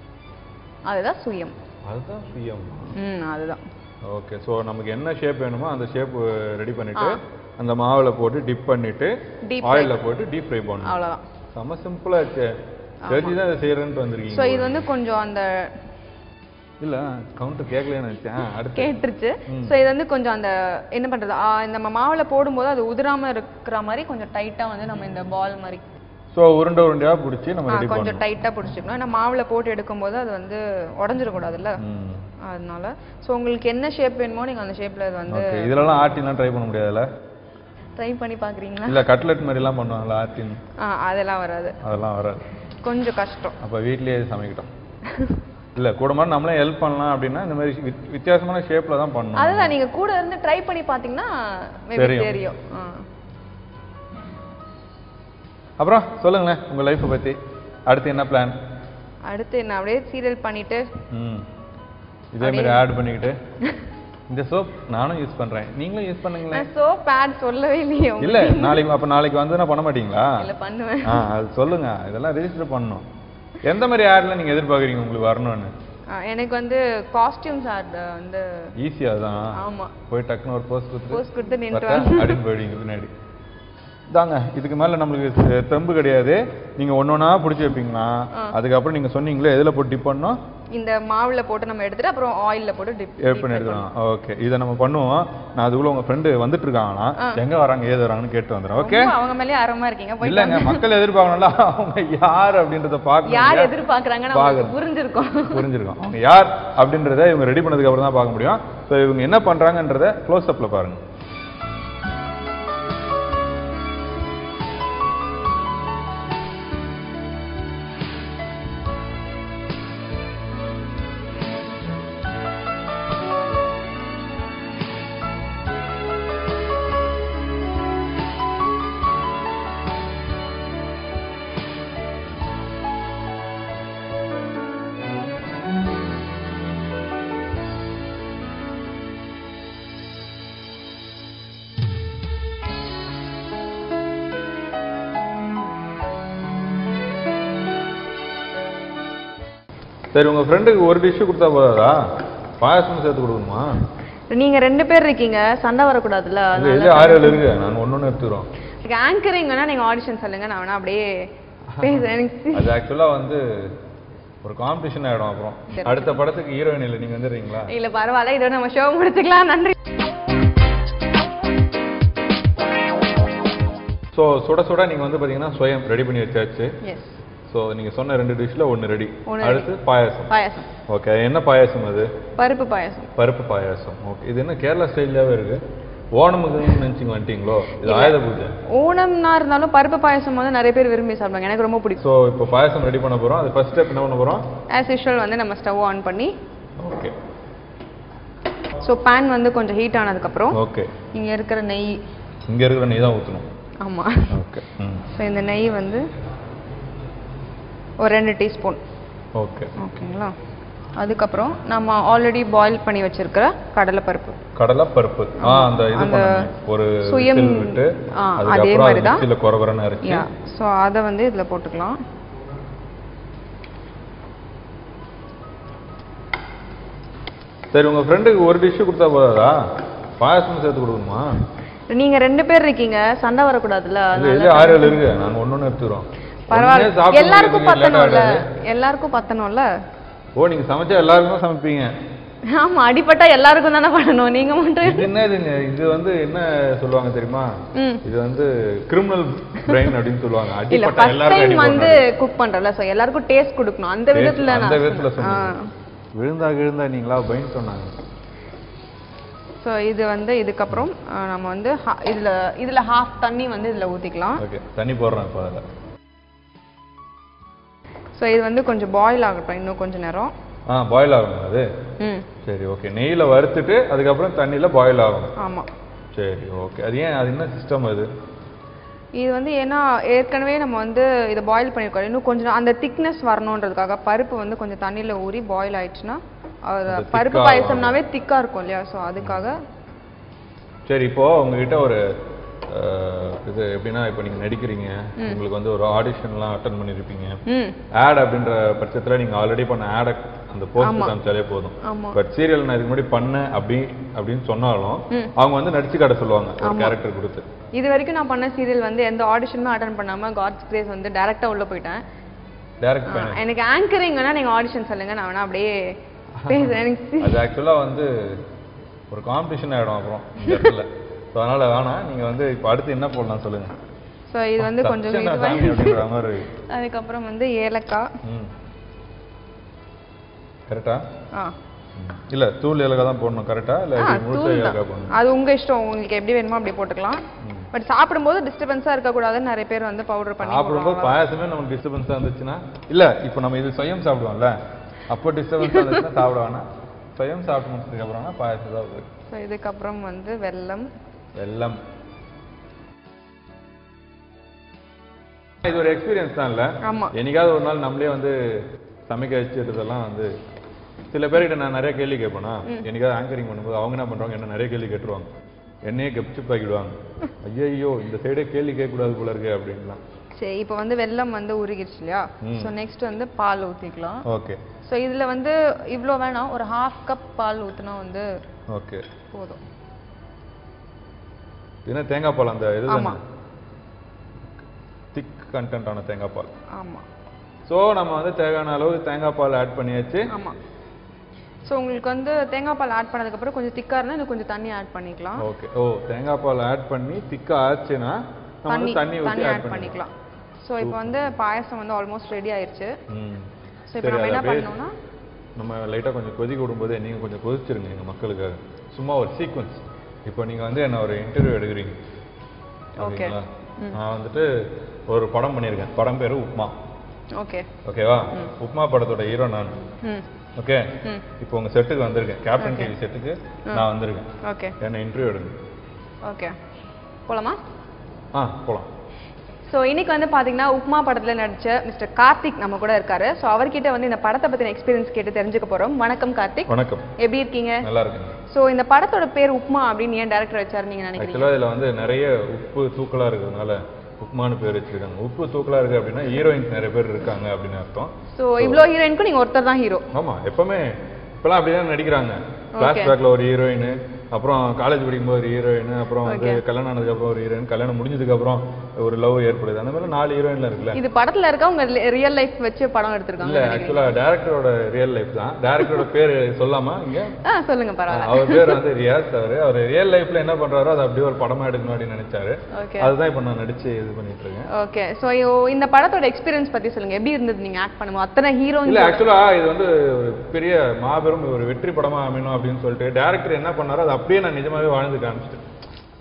அதுதான் சுயம் அதுதான் பிஎம் ம் அதுதான் ஓகே ஸோ நமக்கு என்ன ஷேப் வேணுமோ அந்த ஷேப் ரெடி பண்ணிட்டு அந்த மாவுல போட்டு டிப் பண்ணிட்டு Deep ஆயில்ல போட்டு டீப் ஃப்ரை பண்ணணும் அவ்வளவுதான் செம்ம சிம்பிளா இருக்கு தெரிஞ்சு தான் இதை செய்யறேன்ட்டு ஸோ வந்திருக்கீங்க இது வந்து கொஞ்சம் அந்த இல்ல கவுண்டர் கேட்கலன்னு நினைச்சேன் அடுத்து கேட்டுருச்சு ஸோ இது வந்து கொஞ்சம் அந்த என்ன பண்றது ஆ, இந்த நம்ம மாவுல போடும்போது அது உதிராம இருக்கிற மாதிரி கொஞ்சம் டைட்டா வந்து நம்ம இந்த பால் மாதிரி ஸோ உருண்டை உருண்டையா பிடிச்சி நம்ம ஆ, ரெடி கொஞ்சம் பண்ணணும் டைட்டா பிடிச்சிக்கணும் ஏன்னா மாவுல போட்டு எடுக்கும்போது அது வந்து உடஞ்சிடக்கூடாதுல்ல ம் அதனால ஸோ உங்களுக்கு என்ன ஷேப் வேணுமோ நீங்க அந்த ஷேப்ல இது வந்து ஓகே இதெல்லாம் ஆட்டிலாம் ட்ரை பண்ண முடியாதுல்ல ட்ரை பண்ணி பாக்குறீங்களா இல்ல கட்லெட் மாதிரிலாம் பண்ணுவாங்களா ஆட்டின் ஆ அதெல்லாம் வராது அதெல்லாம் வராது கொஞ்சம் கஷ்டம் அப்ப வீட்லயே சமைக்கிட்டோம் இல்ல கூட மாதிரி நம்மளே ஹெல்ப் பண்ணலாம் அப்படின்னா இந்த மாதிரி வித்- வித்தியாசமான ஷேப்ல தான் பண்ணணும் அதுதான் நீங்க கூட இருந்து ட்ரை பண்ணி பாத்தீங்கன்னா மேபி தெரியும். தெரியும் ஆ. அப்புறம் சொல்லுங்களேன் உங்க லைஃப்பை பத்தி அடுத்து என்ன பிளான் அடுத்து என்ன அப்படியே சீரியல் பண்ணிட்டு ம் இதே மாதிரி ஆட் பண்ணிக்கிட்டு இந்த சோப் நானும் யூஸ் பண்றேன் நீங்களும் யூஸ் பண்ணுங்களேன் நான் சோ பேட் சொல்லவே இல்லையே உங்களுக்கு. இல்ல நாளைக்கு அப்ப நாளைக்கு வந்து பண்ண மாட்டீங்களா இல்ல பண்ணுவேன் ஆ அது சொல்லுங்க இதெல்லாம் ரெஜிஸ்டர் பண்ணணும் எந்த மாதிரி ஆட்ல நீங்க எதிர்பார்க்குறீங்க உங்களுக்கு வரணும்னு ஆ, எனக்கு வந்து காஸ்டியூம்ஸ் ஆட் வந்து ஈஸியா தான் ஆமா போய் டக்குன்னு ஒரு போஸ்ட் கொடுத்து போஸ்ட் கொடுத்து நின்று பார்த்தா அப்படின்னு போயிடுவீங்க பின்னாடி தாங்க இதுக்கு மேல நம்மளுக்கு தெ- தெம்பு கிடையாது நீங்க ஒன்னொன்னா பிடிச்சி வைப்பீங்களா அதுக்கப்புறம் நீங்க சொன்னீங்களே எதுல போட்டு டிப் பண்ணோம் இந்த மாவுல போட்டு நம்ம எடுத்துட்டு அப்புறம் ஆயில்ல போட்டு டிப் ஏட் பண்ணி எடுக்கலாம் ஓகே இதை நம்ம பண்ணுவோம் நான் அதுக்குள்ள உங்க ஃப்ரெண்டு வந்துட்டு இருக்காங்களா எங்க வராங்க ஏது வராங்கன்னு கேட்டு வந்துடுறேன் ஓகே அவங்க மேலே ஆர்வமா இருக்கீங்க போய் இல்லங்க மக்கள் எதிர்பார்க்கணும்ல அவங்க யார் அப்படின்றத பார்க்கணும் யார் இல்லையா? எதிர்பார்க்கறாங்கன்னு அவங்களுக்கு புரிஞ்சிருக்கும் புரிஞ்சிருக்கும் அவங்க யார் அப்படின்றத இவங்க ரெடி பண்ணதுக்கு அப்புறம் தான் பார்க்க முடியும் ஸோ இவங்க என்ன பண்றாங்கன்றத க்ளோஸ் அப்ல பாருங்க சரி உங்க ஃப்ரெண்டுக்கு ஒரு டிஷ் கொடுத்தா போதாதா பாயாசமும் சேர்த்து கொடுக்கணுமா நீங்க ரெண்டு பேர் இருக்கீங்க சண்டை வரக்கூடாதுல்ல இல்ல இது ஆறு ஏழு இருக்கு நாங்க ஒன்னொன்னு எடுத்துக்கிறோம் ஆங்கரிங் வேணா நீங்க ஆடிஷன் சொல்லுங்க நான் வேணா அப்படியே பேசுறேன் எனக்கு அது ஆக்சுவலா வந்து ஒரு காம்படிஷன் ஆயிடும் அப்புறம் அடுத்த படத்துக்கு ஹீரோயின் இல்லை நீங்க வந்துடுறீங்களா இல்ல பரவாயில்ல இதோட நம்ம ஷோ முடிச்சுக்கலாம் நன்றி ஸோ சுட சுட நீங்க வந்து பாத்தீங்கன்னா சுயம் ரெடி பண்ணி வச்சாச்சு எஸ் ஸோ நீங்க சொன்ன ரெண்டு டிஷ்ல ஒன்னு ரெடி ஒண்ணு அடுத்து பாயாசம் பாயாசம் ஓகே என்ன பாயாசம் அது பருப்பு பாயாசம் பருப்பு பாயாசம் ஓகே இது என்ன கேரளா ஸ்டைல்லாவே இருக்கு ஓணமுக்குன்னு நினைச்சிங்க வந்துட்டீங்களோ இது ஆயுத பூஜை ஓணம்னா இருந்தாலும் பருப்பு பாயாசம் வந்து நிறைய பேர் விரும்பி சாப்பிடுவாங்க எனக்கு ரொம்ப பிடிக்கும் ஸோ இப்போ பாயாசம் ரெடி பண்ண போறோம் அது ஃபர்ஸ்ட் ஸ்டெப் என்ன பண்ண போறோம் ஆஸ் யூஷுவல் வந்து நம்ம ஸ்டவ் ஆன் பண்ணி ஓகே ஸோ பேன் வந்து கொஞ்சம் ஹீட் ஆனதுக்கப்புறம் ஓகே இங்கே இருக்கிற நெய் இங்க இருக்கிற நெய் தான் ஊற்றணும் ஆமாம் ஓகே ம் ஸோ இந்த நெய் வந்து ஒரு ரெண்டு டீஸ்பூன் ஓகே ஓகேங்களா அதுக்கப்புறம் நம்ம ஆல்ரெடி பாயில் பண்ணி வச்சிருக்கிற கடலைப்பருப்பு கடலை பருப்பு ஆ அந்த இது அந்த பண்ணணும் ஒரு சுயம் whistle விட்டு ஆ, அதே அதுக்கப்புறம் மாதிரி அது தான். மிக்சியில் குறவரன்னு அரைச்சி யா ஸோ அதை வந்து இதில் போட்டுக்கலாம் சரி உங்க ஃப்ரெண்டுக்கு ஒரு டிஷ் கொடுத்தா போதாதா பாயாசம் சேர்த்து கொடுக்கணுமா நீங்க ரெண்டு பேர் இருக்கீங்க சண்டை வரக்கூடாதுல்ல இல்ல இது ஆறு ஏழு இருக்கு நாங்க ஒன்னொன்னு எடுத்துக்கிறோம் பரவாயில்ல ஒண்ணே சாப்பிட எல்லாருக்கும் முடியாது, late பத்தணும்ல ஆகாது. எல்லாருக்கும் பத்தணும்ல ஓ நீங்க சமைச்சா எல்லாருக்கும் தான் சமைப்பீங்க ஆமா அடிபட்டா எல்லாருக்கும் தானே பண்ணணும் நீங்க மட்டும் இது என்னதுங்க இது வந்து என்ன சொல்லுவாங்க தெரியுமா ம் இது வந்து கிரிமினல் பிரெயின் அப்படின்னு சொல்லுவாங்க இல்ல அடிப்பட்ட ஃபர்ஸ்ட் எல்லாருக்கும் டைம் அடி வந்து போடணும். குக் பண்றல சோ எல்லாருக்கும் டேஸ்ட் கொடுக்கணும் அந்த Taste, விதத்துல அந்த நான் விதத்துல சொன்னேன். சொன்னீங்க விழுந்தா விழுந்தா நீங்களா பயன் சொன்னாங்க ஸோ இது வந்து இதுக்கப்புறம் ஆ, நம்ம வந்து ha- இதுல இதுல ஹாஃப் தண்ணி வந்து இதுல ஊத்திக்கலாம் ஓகே தண்ணி போடுறேன் இப்போ அதில் ஸோ இது வந்து கொஞ்சம் பாயில் ஆகட்டும் இன்னும் கொஞ்சம் நேரம் ஆ பாயில் ஆகணும் அது ம் சரி ஓகே நெய்யில் வறுத்துட்டு அதுக்கப்புறம் தண்ணியில் பாயில் ஆகணும் ஆமா சரி ஓகே அது ஏன் அது என்ன சிஸ்டம் அது இது வந்து ஏன்னா ஏற்கனவே நம்ம வந்து இதை பாயில் பண்ணியிருக்கோம் இன்னும் கொஞ்சம் நா- அந்த திக்னஸ் வரணுன்றதுக்காக பருப்பு வந்து கொஞ்சம் தண்ணியில் ஊறி பாயில் ஆயிடுச்சுன்னா அது அது பருப்பு thick-ஆ பாயசம்னாவே திக்காக இருக்கும் இல்லையா ஸோ அதுக்காக சரி இப்போ உங்ககிட்ட ஒரு அஹ், இது எப்படின்னா இப்போ நீங்க நடிக்கிறீங்க உங்களுக்கு வந்து ஒரு ஆடிஷன்லாம் அட்டன் பண்ணியிருப்பீங்க ம் ஆட் அப்படின்ற பட்சத்துல நீங்க ஆல்ரெடி பண்ண ஆடை அந்த போஸ்ட் காமிச்சாலே போதும் ஆமா பட் சீரியல் நான் இதுக்கு முன்னாடி பண்ணேன் அப்படி அப்படின்னு சொன்னாலும் அவங்க வந்து நடிச்சு காட்ட சொல்லுவாங்க ஒரு கேரக்டர் கொடுத்து இது வரைக்கும் நான் பண்ண சீரியல் வந்து எந்த ஆடிஷனுமே அட்டன் பண்ணாம காட்ஸ் கிரேஸ் வந்து டேரக்டா உள்ள போயிட்டேன் டேரக்ட் ஆ, பண்ண எனக்கு ஆங்கரிங் வேணா நீங்க ஆடிஷன் சொல்லுங்க நான் வேணா அப்படியே பேசுறேன் எனக்கு அது ஆக்சுவலா வந்து ஒரு காம்படிஷன் ஆயிடும் அப்புறம் இந்த இடத்துல ஸோ அதனால வேணாம் நீங்க வந்து இப்போ அடுத்து என்ன போடலாம் சொல்லுங்க ஸோ இது வந்து கொஞ்சம் சத்தியம் நான் இதுவா- சாமி அப்படின்ற மாதிரி அதுக்கப்புறம் வந்து ஏலக்காய் ம் கரெக்டா ஆ இல்ல தூள் ஏலக்காய் தான் போடணும் கரெக்டா இல்ல ஆ, இப்படி முழுசா தூள் ஏலக்காய் தான். போடணும் அது உங்க இஷ்டம் உங்களுக்கு எப்படி வேணுமோ அப்படி போட்டுக்கலாம் பட் சாப்பிடும்போது டிஸ்டர்பன்ஸா இருக்கக்கூடாதுன்னு நிறைய பேர் வந்து பவுடர் பண்ணி சாப்பிடும்போது போடுவாங்க பாயாசமே நமக்கு டிஸ்டர்பன்ஸா இருந்துச்சுன்னா இல்ல இப்போ நம்ம இது சுயம் சாப்பிடுவோம்ல அப்போ டிஸ்டர்பன்ஸா இருந்துச்சுன்னா சாப்பிட வேணாம் சுயம் சாப்பிட்டு முடிச்சதுக்கு அப்புறம்னா பாயாசம் தான் போகுது ஸோ இதுக்கப்புறம் வந்து வெல்லம் வெல்லம் இது ஒரு எக்ஸ்பீரியன்ஸ் தான் இல்ல ஆமா என்னைக்காவது ஒரு நாள் நம்மளே வந்து சமைக்க வச்சுட்டதெல்லாம் வந்து சில பேர்கிட்ட நான் நிறைய கேள்வி கேட்பேனா என்னைக்காவது ஆங்கரிங் பண்ணும்போது அவங்க என்ன பண்றாங்க என்ன நிறைய கேள்வி கேட்டுருவாங்க என்னையே கெப்சிப் ஆக்கிடுவாங்க ஐயோ இந்த சைடே கேள்வி கேட்கக்கூடாது போல இருக்கு அப்படின்லாம் சரி இப்போ வந்து வெல்லம் வந்து உருகிடுச்சு இல்லையா ஸோ நெக்ஸ்ட் வந்து பால் ஊற்றிக்கலாம் ஓகே ஸோ இதில் வந்து இவ்வளோ வேணாம் ஒரு ஹாஃப் கப் பால் ஊற்றினா வந்து ஓகே போதும் என்ன தேங்காய் பால் அந்த இது ஆமா. திக் கண்டென்ட்டான தேங்காய் பால் ஆமாம் ஸோ நம்ம வந்து தேவையான அளவு தேங்காய் பால் ஆட் பண்ணியாச்சு ஆமாம் ஸோ உங்களுக்கு வந்து தேங்காய் பால் ஆட் பண்ணதுக்கப்புறம் கொஞ்சம் திக்காக இருந்தால் இன்னும் கொஞ்சம் தண்ணி ஆட் பண்ணிக்கலாம் ஓகே ஓ தேங்காய் பால் ஆட் பண்ணி திக்கா ஆச்சுன்னா நம்ம தண்ணி வந்து தண்ணி ஊற்றி தண்ணி ஆட் ஆட் பண்ணிக்கலாம் பண்ணிக்கலாம் ஸோ இப்போ வந்து பாயாசம் வந்து ஆல்மோஸ்ட் ரெடி ஆயிருச்சு ம் ஸோ இப்போ சரி, நம்ம அதை என்ன அப்படியே பண்ணணும்னா நம்ம லைட்டாக கொஞ்சம் கொதிக்க விடும்போது நீங்கள் கொஞ்சம் கொதிச்சிருங்க எங்கள் மக்களுக்காக சும்மா ஒரு சீக்வன்ஸ் இப்போ நீங்கள் வந்து என்ன ஒரு இன்டர்வியூ எடுக்கிறீங்க Okay. ஓகேங்களா நான் வந்துட்டு ஒரு படம் பண்ணியிருக்கேன் படம் பேர் உப்மா ஓகே ஓகேவா உப்மா படத்தோட ஹீரோ நான் ம் ஓகே ம் இப்போ உங்கள் செட்டுக்கு வந்திருக்கேன் கேப்டன் டிவி செட்டுக்கு நான் வந்திருக்கேன் ஓகே என்ன இன்டர்வியூ எடுங்க ஓகே போலாமா ஆ போகலாம் ஸோ இன்னைக்கு வந்து பாத்தீங்கன்னா உப்மா படத்துல நடிச்ச மிஸ்டர் கார்த்திக் நம்ம கூட இருக்காரு ஸோ அவர்கிட்ட வந்து இந்த படத்தை பத்தின எக்ஸ்பீரியன்ஸ் கேட்டு தெரிஞ்சுக்க போறோம் வணக்கம் கார்த்திக் வணக்கம் எப்படி இருக்கீங்க நல்லா இருக்குங்க ஸோ இந்த படத்தோட பேர் உப்மா அப்படின்னு ஏன் டேரக்டர் வச்சாரு நீங்க நினைக்கிறீங்க ஆக்சுவலாக இதில் வந்து நிறைய உப்பு தூக்கலாக இருக்கிறதுனால உப்புமான்னு பேர் வச்சிருக்காங்க உப்பு தூக்கலாக இருக்குது அப்படின்னா ஹீரோயின்ஸ் நிறைய பேர் இருக்காங்க அப்படின்னு அர்த்தம் ஸோ இவ்வளோ ஹீரோயினுக்கும் நீங்க ஒருத்தர் தான் ஹீரோ ஆமா எப்பவுமே இப்பெல்லாம் அப்படிதான் நடிக்கிறாங்க ஃபிளாஷ்பேக்ல ஒரு ஹீரோயின் அப்புறம் காலேஜ் படிக்கும்போது ஒரு ஹீரோயின் அப்புறம் வந்து கல்யாணம் ஆனதுக்கு அப்புறம் ஒரு ஹீரோயின் கல்யாணம் முடிஞ்சதுக்கு அப்புறம் ஒரு லவ் ஏற்படுது அந்த மாதிரி நாலு ஹீரோயின்ல இருக்குல்ல இது படத்துல இருக்க உங்க ரியல் லைஃப் வச்சு படம் எடுத்திருக்காங்க இல்ல ஆக்சுவலா டேரக்டரோட ரியல் லைஃப் தான் டேரக்டரோட பேர் சொல்லாம இங்க ஆ சொல்லுங்க பரவாயில்ல அவர் பேர் வந்து ரியாஸ் அவரு அவர் ரியல் லைஃப்ல என்ன பண்றாரோ அதை அப்படியே ஒரு படமா எடுக்கணும் அப்படின்னு நினைச்சாரு ஓகே அதுதான் இப்ப நான் நடிச்சு இது பண்ணிட்டு இருக்கேன் ஓகே ஸோ இந்த படத்தோட எக்ஸ்பீரியன்ஸ் பத்தி சொல்லுங்க எப்படி இருந்தது நீங்க ஆக்ட் பண்ணும்போது அத்தனை ஹீரோயின் இல்ல ஆக்சுவலா இது வந்து ஒரு பெரிய மாபெரும் ஒரு வெற்றி படமா அமையணும் அப்படின்னு சொல்லிட்டு டேரக்டர் என்ன பண்ணாரோ அதை அப்படியே நான் நிஜமாவே வாழ்ந்து காமிச்சிட்டேன்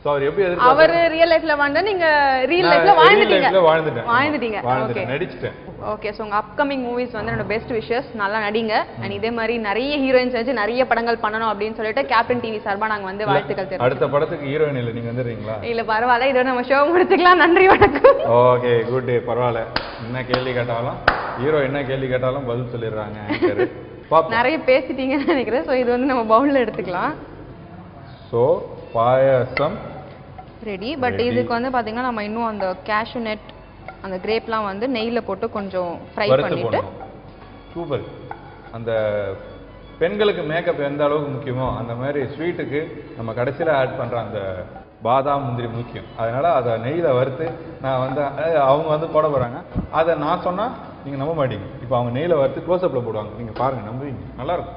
ஸோ அவர் எப்படி அவர் எதிர்பார்த்தாரு ரியல் லைஃப்ல வாழ்ந்தா நீங்க ரியல் நான் லைஃப்ல real வாழ்ந்துட்டீங்க lifeல வாழ்ந்துட்டேன் வாழ்ந்துட்டீங்க ஓகே வாழ்ந்துட்டேன் நடிச்சிட்டேன் ஓகே ஸோ உங்க அப்கமிங் மூவிஸ் வந்து என்னோட பெஸ்ட் விஷஸ் நல்லா நடிங்க அண்ட் இதே மாதிரி நிறைய ஹீரோயின்ஸ் வச்சு நிறைய படங்கள் பண்ணணும் அப்படின்னு சொல்லிட்டு கேப்டன் டிவி சார்பா நாங்க வந்து வாழ்த்துக்கள் தெரிவிக்கிறோம் அடுத்த படத்துக்கு ஹீரோயின் இல்லை நீங்க வந்துடுறீங்களா இல்ல பரவாயில்ல இதோட நம்ம ஷோ முடிச்சுக்கலாம் நன்றி வணக்கம் ஓகே குட் டே பரவாயில்ல என்ன கேள்வி கேட்டாலும் ஹீரோ என்ன கேள்வி கேட்டாலும் பதில் சொல்லிடுறாங்க anchor. பாப்போம் நிறைய பேசிட்டீங்கன்னு நினைக்கிறேன் ஸோ இது வந்து நம்ம பவுல்ல எடுத்துக்கலாம் so payasam ready but Ready. இதுக்கு வந்து பாத்தீங்கன்னா நம்ம இன்னும் அந்த கேஷ்யூ நெட் அந்த கிரேப்லாம் வந்து நெய்ல போட்டு கொஞ்சம் ஃப்ரை வறுத்து பண்ணிட்டு போடணும் சூப்பர் அந்த பெண்களுக்கு மேக்கப் எந்த அளவுக்கு முக்கியமோ அந்த மாதிரி ஸ்வீட்டுக்கு நம்ம கடைசியில் ஆட் பண்ணுற அந்த பாதாம் முந்திரி முக்கியம் அதனால அதை நெய்யில் வறுத்து நான் வந்து அஹ், அவங்க வந்து போட போகிறாங்க அதை நான் சொன்னால் நீங்கள் நம்ப மாட்டீங்க இப்போ அவங்க நெய்யில் வறுத்து க்ளோஸ்அப்பில் போடுவாங்க நீங்கள் பாருங்கள் நம்புவீங்க நல்லாயிருக்கும்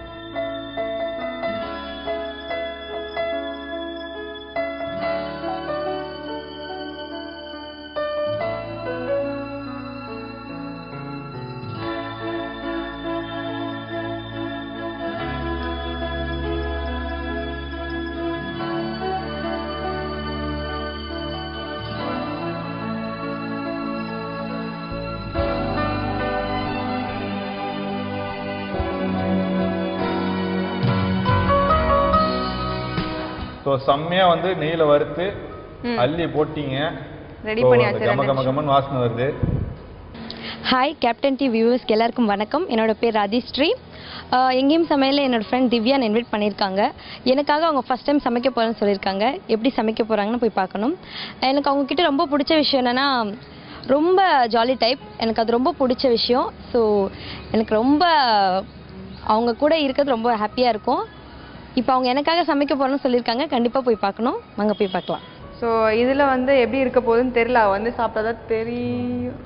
ஸோ செம்மையாக வந்து நெய்யில் வறுத்து அள்ளி போட்டீங்க ரெடி So, பண்ணி அந்த கம கம கமன்னு வாசனை வருது ஹாய் கேப்டன் டி வியூவர்ஸ்க்கு எல்லாருக்கும் வணக்கம் என்னோட பேர் ராஜிஸ்ரீ ஆஹ் எங்கேயும் சமையலில் என்னோட ஃப்ரெண்ட் திவ்யா இன்வைட் பண்ணியிருக்காங்க எனக்காக அவங்க ஃபஸ்ட் டைம் சமைக்க போகிறேன்னு சொல்லியிருக்காங்க எப்படி சமைக்க போகிறாங்கன்னு போய் பார்க்கணும் எனக்கு அவங்க கிட்ட ரொம்ப பிடிச்ச விஷயம் என்னென்னா ரொம்ப ஜாலி டைப் எனக்கு அது ரொம்ப பிடிச்ச விஷயம் ஸோ எனக்கு ரொம்ப அவங்க கூட இருக்கிறது ரொம்ப ஹாப்பியாக இருக்கும் இப்போ அவங்க எனக்காக சமைக்க போகிறேன்னு சொல்லியிருக்காங்க கண்டிப்பாக போய் பார்க்கணும் அங்கே போய் பார்க்கலாம் ஸோ இதுல வந்து எப்படி இருக்க போகுதுன்னு தெரியல அவ வந்து சாப்பிட்டாதான் தெரியும்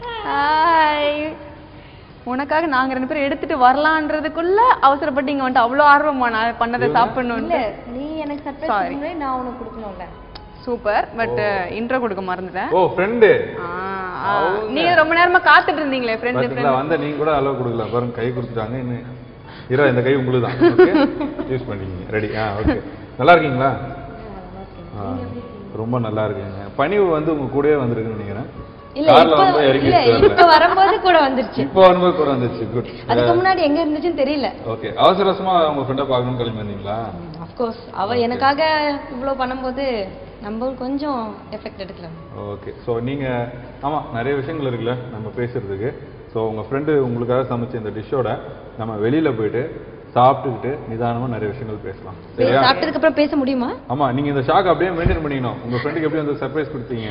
ஹாய் உனக்காக நாங்க ரெண்டு பேரும் எடுத்துட்டு வரலான்றதுக்குள்ள அவசரப்பட்டு இங்க வந்துட்டு அவ்வளோ ஆர்வமா நான் பண்ணதை சாப்பிடணும்னு நீ எனக்கு Sorry. நான் உனக்கு கொடுக்கணும்ல சூப்பர் பட் இன்ட்ரோ கொடுக்க மறந்துட்டேன் ஓ ஃப்ரெண்டு ஆ, ஆ. நீங்க ரொம்ப நேரமா காத்துட்டு இருந்தீங்களே ஃப்ரெண்டு பார்த்தீங்களா வந்த நீங்க கூட அளவு கொடுக்கல பாருங்க கை கொடுத்துட்டாங்க இன்னும் இரா இந்த கை உங்களுக்கு தான் ஓகே யூஸ் பண்ணிக்கிங்க ரெடி ஆ ஓகே நல்லா இருக்கீங்களா ஆ, ரொம்ப நல்லா இருக்கீங்க பணிவு வந்து உங்க கூடவே வந்திருக்குன்னு நினைக்கிறேன் இல்ல கார்ல இப்ப வந்து இறங்கி இல்ல இப்ப வரும்போது கூட வந்துருச்சு இப்போ வரும்போது கூட வந்துச்சு குட் அதுக்கு முன்னாடி எங்க இருந்துச்சுன்னு தெரியல ஓகே அவசர அவசரமா உங்க ஃப்ரெண்டை பார்க்கணும்னு கிளம்பி வந்தீங்களா அஃப்கோர்ஸ் அவ எனக்காக இவ்ளோ பண்ணும்போது நம்ம கொஞ்சம் எஃபெக்ட் எடுக்கலாம் ஓகே ஸோ நீங்க ஆமா நிறைய விஷயங்கள் இருக்குல்ல நம்ம பேசுறதுக்கு ஸோ உங்க ஃப்ரெண்டு உங்களுக்காக சமைச்ச இந்த டிஷ்ஷோட நம்ம வெளியில போயிட்டு சாப்பிட்டுக்கிட்டு நிதானமா நிறைய விஷயங்கள் பேசலாம் சரியா சாப்பிட்டதுக்கு அப்புறம் பேச முடியுமா ஆமா நீங்க இந்த ஷாக் அப்படியே மெயின்டைன் பண்ணிக்கணும் உங்க ஃப்ரெண்டுக்கு எப்படி வந்து சர்ப்ரைஸ் கொடுத்தீங்க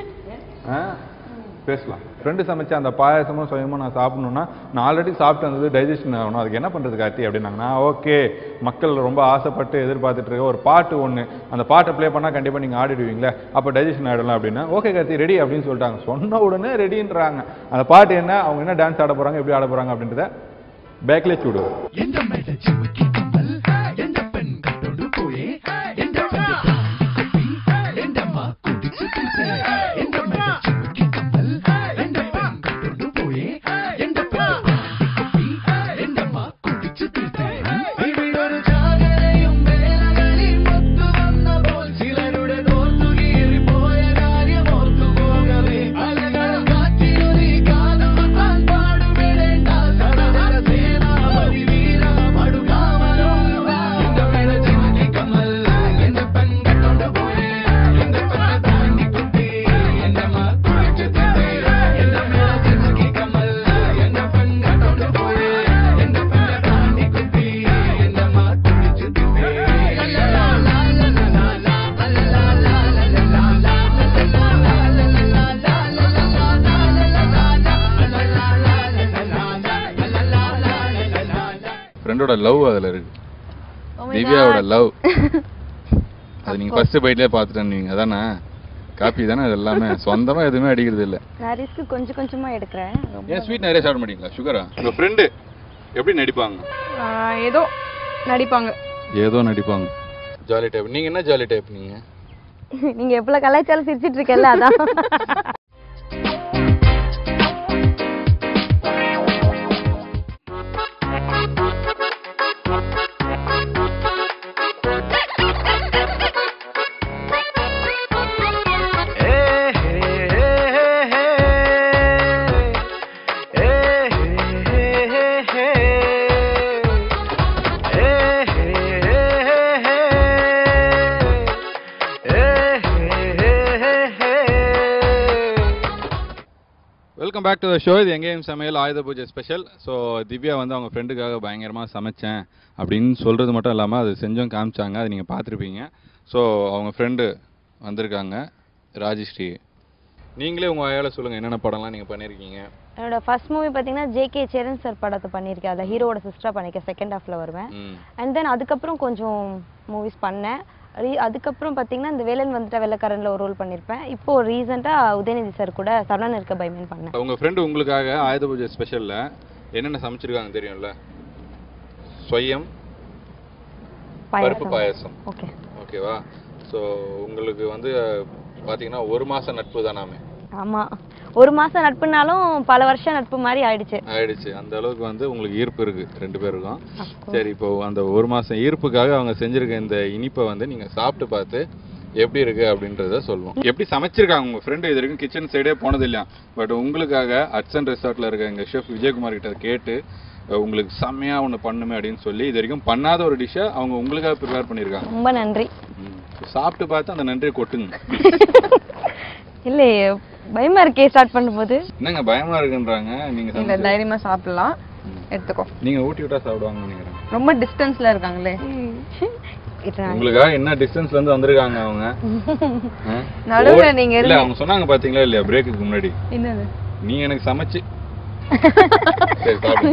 ஆ? பேசலாம் ஃப்ரெண்டு சமைச்ச அந்த பாயாசமும் சுயமும் நான் சாப்பிடணும்னா நான் ஆல்ரெடி சாப்பிட்டு வந்தது டைஜஷன் ஆகணும் அதுக்கு என்ன பண்றது கார்த்தி அப்படின்னாங்க நான் ஓகே மக்கள் ரொம்ப ஆசைப்பட்டு எதிர்பார்த்துட்டு இருக்க ஒரு பாட்டு ஒன்று அந்த பாட்டை ப்ளே பண்ணால் கண்டிப்பாக நீங்கள் ஆடிடுவீங்களே அப்போ டைஜஷன் ஆகிடலாம் அப்படின்னா ஓகே கார்த்தி ரெடி அப்படின்னு சொல்லிட்டாங்க சொன்ன உடனே ரெடின்றாங்க அந்த பாட்டு என்ன அவங்க என்ன டான்ஸ் ஆட போகிறாங்க எப்படி ஆட போகிறாங்க அப்படின்றத பேக்லேயே விடுவோம் എന്റെ മേട ചുമക്കി കമ്മൽ എന്റെ പെൺ കട്ടോണ്ട് പോയേ എന്റെ പെണ്ണ് കുപ്പി എന്റെ അമ്മ കുടിച്ചു തീർത്ത് എന്റെ മേട ചുമക്കി കമ്മൽ എന്റെ പെൺ കട്ടോണ്ട് പോയേ എന്റെ പെണ്ണ് കുപ്പി എന്റെ അമ്മ കുടിച്ചു തീർത്ത് ഇവിടൊരു ജാഗരയും വേലകളിൽ ഒത്തു വന്നപ്പോൾ ചിലരുടെ തോർത്തുകീറി പോയ കാര്യം ഓർത്തു പോകവേ അലകൾ കാറ്റിലൊരു കാതം താൻ പാടുവിടേണ്ട സടഹര സേനാപതി വീര മടുകാമലോലുവ എന്റെ മേലെ ചിമ്മി കമ്മൽ എന്റെ പെൺ കട്ടോണ്ട് പോയേ എന്റെ പെണ്ണെ താണ്ടി കുത്തി എന്റെ അമ്മ കുടിച്ചു തീർത്തേ എന്റെ മേലെ ചിമ്മി കമ്മൽ എന്റെ പെൺ കട്ടോണ്ട് പോയേ എന്റെ പെണ്ണെ താണ്ടി കുത്തി എന്റെ അമ്മ കുടിച്ചു തീർത്തേ ലാ ലാ ലാ ലാ ലാ ലാ ലാ ஃப்ரெண்டோட லவ் அதில் இருக்கு திவ்யாவோட லவ் அது நீங்கள் ஃபர்ஸ்ட் பைட்லேயே பார்த்துட்டேன் நீங்கள் அதானே காப்பி தானே அது எல்லாமே சொந்தமாக எதுவுமே அடிக்கிறது இல்லை நான் ரிஸ்க் கொஞ்சம் கொஞ்சமா எடுக்கிறேன் ஏன் ஸ்வீட் நிறைய சாப்பிட மாட்டீங்களா சுகரா உங்கள் ஃப்ரெண்டு எப்படி நடிப்பாங்க ஆ, ஏதோ நடிப்பாங்க ஏதோ நடிப்பாங்க ஜாலி டைப் நீங்கள் என்ன ஜாலி டைப் நீங்கள் நீங்க எவ்வளவு கலாச்சாரம் சிரிச்சிட்டு இருக்கல அதான் welcome back to the show இது எங்கேயும் சமையல் ஆயுத பூஜை ஸ்பெஷல் ஸோ திவ்யா வந்து அவங்க ஃப்ரெண்டுக்காக பயங்கரமாக சமைச்சேன் அப்படின்னு சொல்கிறது மட்டும் இல்லாமல் அது செஞ்சும் காமிச்சாங்க அது நீங்கள் பார்த்துருப்பீங்க ஸோ அவங்க ஃப்ரெண்டு வந்திருக்காங்க ராஜஸ்ரீ நீங்களே உங்கள் வாயால் சொல்லுங்கள் என்னென்ன படம்லாம் நீங்கள் பண்ணியிருக்கீங்க என்னோட ஃபர்ஸ்ட் மூவி பார்த்தீங்கன்னா ஜேகே சேரன் சார் படத்தை பண்ணியிருக்கேன் அதில் ஹீரோட சிஸ்டராக பண்ணியிருக்கேன் செகண்ட் ஹாஃபில் வருவேன் ம் அண்ட் தென் அதுக்கப்புறம் கொஞ்சம் மூவிஸ் பண்ணேன் ரீ- அதுக்கப்புறம் பார்த்தீங்கன்னா இந்த வேலன் வந்துட்ட வெள்ளக்காரனில் ஒரு ரோல் பண்ணியிருப்பேன் இப்போ ரீசெண்டாக உதயநிதி சார் கூட சரணன் இருக்க பயமேன் பண்ணேன் உங்கள் ஃப்ரெண்டு உங்களுக்காக ஆயுத பூஜை ஸ்பெஷலில் என்னென்ன சமைச்சிருக்காங்க தெரியும்ல சொயம் பருப்பு பாயாசம் ஓகே ஓகேவா ஸோ உங்களுக்கு வந்து பார்த்தீங்கன்னா ஒரு மாதம் நட்பு தானாமே ஆமாம் ஒரு மாதம் நட்புனாலும் பல வருஷம் நட்பு மாதிரி ஆயிடுச்சு ஆயிடுச்சு அந்த அளவுக்கு வந்து உங்களுக்கு ஈர்ப்பு இருக்கு ரெண்டு பேருக்கும் சரி இப்போ அந்த ஒரு மாசம் ஈர்ப்புக்காக அவங்க செஞ்சிருக்க இந்த இனிப்பை வந்து நீங்க சாப்பிட்டு பார்த்து எப்படி இருக்கு அப்படின்றத சொல்லுவோம் எப்படி சமைச்சிருக்காங்க உங்க ஃப்ரெண்டு இது வரைக்கும் கிச்சன் சைடே போனது இல்லையா பட் உங்களுக்காக அட்சன் ரெசார்ட்ல இருக்க எங்க ஷெஃப் விஜயகுமார் கிட்ட கேட்டு அஹ், உங்களுக்கு செம்மையா ஒன்று பண்ணுமே அப்படின்னு சொல்லி இது வரைக்கும் பண்ணாத ஒரு டிஷ்ஷை அவங்க உங்களுக்காக ப்ரிப்பேர் பண்ணியிருக்காங்க ரொம்ப நன்றி ம். சாப்பிட்டு பார்த்து அந்த நன்றியை கொட்டுங்க இல்லை பயமா இருக்கே ஸ்டார்ட் பண்ணும்போது என்னங்க பயமா இருக்குன்றாங்க நீங்க இல்ல சமைச்சு- தைரியமா சாப்பிடலாம் ம். எடுத்துக்கோ நீங்க ஊட்டி விட்டா சாப்பிடுவாங்கன்னு நினைக்கிறேன் ரொம்ப டிஸ்டன்ஸ்ல இருக்காங்களே இது நான் உங்களுக்காக என்ன டிஸ்டன்ஸ்ல இருந்து வந்திருக்காங்க அவங்க ஆ? நடுவுல ஓ- நீங்க இல்ல இருங்க அவங்க சொன்னாங்க பாத்தீங்களா இல்லையா பிரேக்குக்கு முன்னாடி என்னது நீ எனக்கு சமைச்சு சரி சாப்பிடு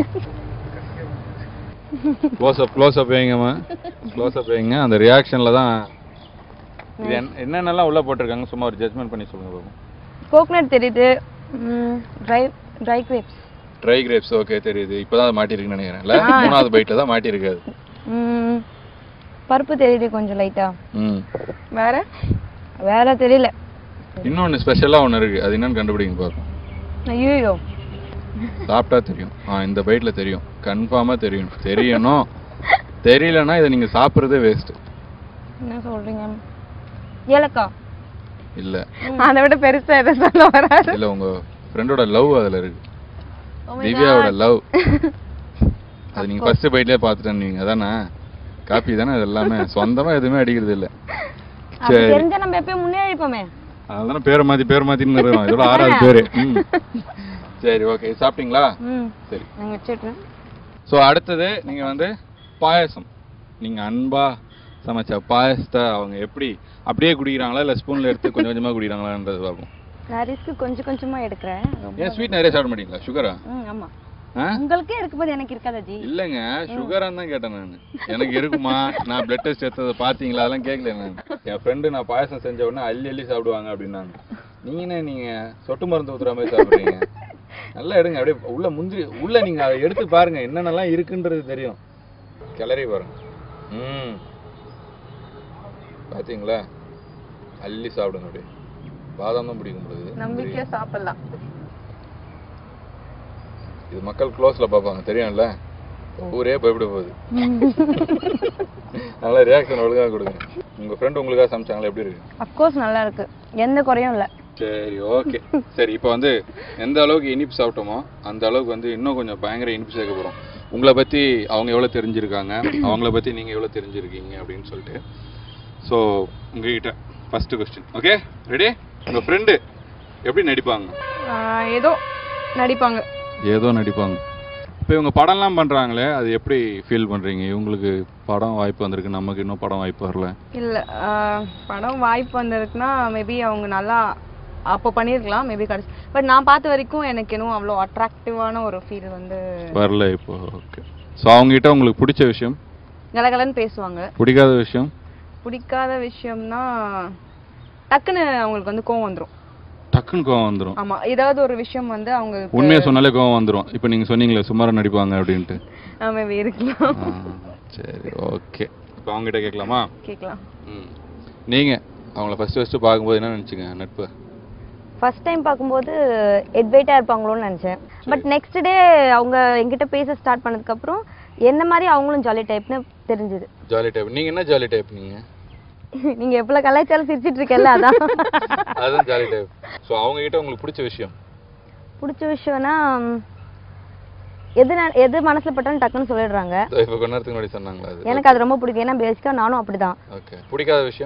க்ளோஸ் அப் க்ளோஸ் அப் வைங்கம்மா க்ளோஸ் அப் வைங்க அந்த ரியாக்ஷன்ல தான் இது என்ன- என்னென்னலாம் உள்ள போட்டிருக்காங்க சும்மா ஒரு ஜட்மெண்ட் பண்ணி சொல்லுங்க பாப்போம் கோகனட் தெரியுது dry dry grapes dry grapes okay தெரியுது இப்பதான் அது மாட்டிருக்குன்னு நினைக்கிறேன் இல்ல மூணாவது பைட்ல தான் மாட்டிருக்காது பருப்பு தெரியுது கொஞ்சம் லைட்டா ம் வேற வேற தெரியல இன்னொன்னு ஸ்பெஷலா ஒன்னு இருக்கு அது என்னன்னு கண்டுபிடிங்க பாப்போம் ஐயோ சாப்பிட்டா தெரியும் ஆ இந்த பைட்ல தெரியும் கன்ஃபார்மா தெரியும் தெரியணும் தெரியலன்னா இதை நீங்க சாப்பிட்றதே வேஸ்ட் என்ன சொல்றீங்க ஏலக்காய் இல்ல அதை விட பெருசா எதை சொல்ல வராது இல்ல உங்க ஃப்ரெண்டோட லவ் அதுல இருக்கு திவ்யாவோட லவ் அது நீங்க ஃபர்ஸ்ட் பைட்லயே பாத்துட்டேன் நீங்க அதானே காப்பி தானே இது எல்லாமே சொந்தமா எதுவுமே அடிக்கிறது இல்ல அது சரி தெரிஞ்சா நம்ம எப்பயும் முன்னேறிப்போமே அதனால பேரை மாத்தி பேரை மாத்தின்னு இருக்கோம் இதோட ஆறாவது பேரு ம். சரி ஓகே சாப்பிட்டீங்களா ம் சரி நாங்கள் வச்சுட்றேன் ஸோ அடுத்தது நீங்க வந்து பாயாசம் நீங்க அன்பா சமைச்ச பாயசத்தை அவங்க எப்படி அப்படியே குடிக்கிறாங்களா இல்ல ஸ்பூன்ல எடுத்து கொஞ்சம் கொஞ்சமா குடிக்கிறாங்களான்றது பார்ப்போம் நான் ரிஸ்க் கொஞ்சம் கொஞ்சமா எடுக்கிறேன் ரொம்ப ஏன் ஸ்வீட் நிறைய சாப்பிட மாட்டீங்களா சுகரா ம் ஆமா ஆ உங்களுக்கே இருக்கும்போது எனக்கு இருக்காதா ஜி இல்லைங்க சுகரான்னு தான் கேட்டேன் நான் எனக்கு இருக்குமா நான் பிளட் டெஸ்ட் எடுத்ததை பார்த்தீங்களா அதெல்லாம் கேட்கல நான் என் ஃப்ரெண்டு நான் பாயசம் செஞ்ச உடனே அள்ளி அள்ளி சாப்பிடுவாங்க அப்படின்னாங்க நீங்க என்ன நீங்க சொட்டு மருந்து ஊத்துற மாதிரி சாப்பிடுறீங்க நல்லா எடுங்க அப்படியே உள்ள முந்திரி உள்ள நீங்க அதை எடுத்து பாருங்க என்னென்னலாம் இருக்குன்றது தெரியும் கிளறி பாருங்க ம் பாத்தீங்களா அள்ளி சாப்பிடுங்க அப்படியே பாதாம் தான் பிடிக்கும் பொழுது நம்பிக்கையா சாப்பிடலாம் இது மக்கள் க்ளோஸ்ல பார்ப்பாங்க தெரியும்ல ஊரே பயப்பட போகுது நல்லா ரியாக்ஷன் ஒழுங்கா கொடுங்க உங்க ஃப்ரெண்ட் உங்களுக்காக சமைச்சாங்களா எப்படி இருக்கு அஃப்கோர்ஸ் நல்லா இருக்கு எந்த குறையும் இல்லை சரி ஓகே சரி இப்போ வந்து எந்த அளவுக்கு இனிப்பு சாப்பிட்டோமோ அந்த அளவுக்கு வந்து இன்னும் கொஞ்சம் பயங்கர இனிப்பு சேர்க்க போறோம் உங்களை பத்தி அவங்க எவ்வளவு தெரிஞ்சிருக்காங்க அவங்கள பத்தி நீங்க எவ்வளவு தெரிஞ்சிருக்கீங்க அப்படின்னு சொல்லிட்டு ஸோ உங்ககிட்ட ஃபர்ஸ்ட் கொஸ்டின் ஓகே ரெடி உங்க ஃப்ரெண்டு எப்படி நடிப்பாங்க ஆஹ் ஏதோ நடிப்பாங்க ஏதோ நடிப்பாங்க இப்போ இவங்க படம்லாம் பண்றாங்களே அது எப்படி ஃபீல் பண்றீங்க இவங்களுக்கு படம் வாய்ப்பு வந்திருக்கு நமக்கு இன்னும் படம் வாய்ப்பு வரல இல்ல ஆஹ் படம் வாய்ப்பு வந்திருக்குன்னா மேபி அவங்க நல்லா அப்போ பண்ணியிருக்கலாம் மேபி கடைசி பட் நான் பார்த்த வரைக்கும் எனக்கு இன்னும் அவ்வளோ அட்ராக்டிவான ஒரு ஃபீல் வந்து வரல இப்போ ஓகே ஸோ அவங்ககிட்ட உங்களுக்கு பிடிச்ச விஷயம் கலகலன்னு பேசுவாங்க பிடிக்காத விஷயம் பிடிக்காத விஷயம்னா டக்குன்னு அவங்களுக்கு வந்து கோவம் வந்துரும் டக்குன்னு கோவம் வந்துடும் ஆமா ஏதாவது ஒரு விஷயம் வந்து அவங்களுக்கு உண்மையை சொன்னாலே கோவம் வந்துடும் இப்போ நீங்க சொன்னீங்களே சுமாரா நடிப்பாங்க அப்படின்ட்டு மேபி இருக்கலாம் ஆ, சரி ஓகே இப்போ அவங்ககிட்ட கேட்கலாமா கேட்கலாம் ம் நீங்க அவங்கள ஃபர்ஸ்ட் ஃபர்ஸ்ட் பார்க்கும்போது என்ன நினைச்சீங்க நட்பு ஃபர்ஸ்ட் டைம் பார்க்கும்போது எட்வைட்டாக இருப்பாங்களோன்னு நினச்சேன் பட் நெக்ஸ்ட் டே அவங்க என்கிட்ட பேச ஸ்டார்ட் பண்ணதுக்கப்புறம் என்ன மாதிரி அவங்களும் ஜாலி டைப்னு தெரிஞ்சுது ஜாலி டைப் நீங்க என்ன ஜாலி டைப் நீங்க நீங்கள் எவ்வளோ கலாச்சாரம் சிரிச்சிட்டு இருக்கல அதான் அதுதான் ஜாலி டைப் ஸோ அவங்க கிட்ட உங்களுக்கு பிடிச்ச விஷயம் பிடிச்ச விஷயம்னா ம், எது ந- எது மனசில் பட்டாலும் டக்குன்னு சொல்லிடுறாங்க இப்போ கொஞ்ச நேரத்துக்கு முன்னாடி சொன்னாங்களா அது எனக்கு அது ரொம்ப பிடிக்கும் ஏன்னா பேசிக்காக நானும் அப்படிதான் ஓகே பிடிக்காத விஷயம்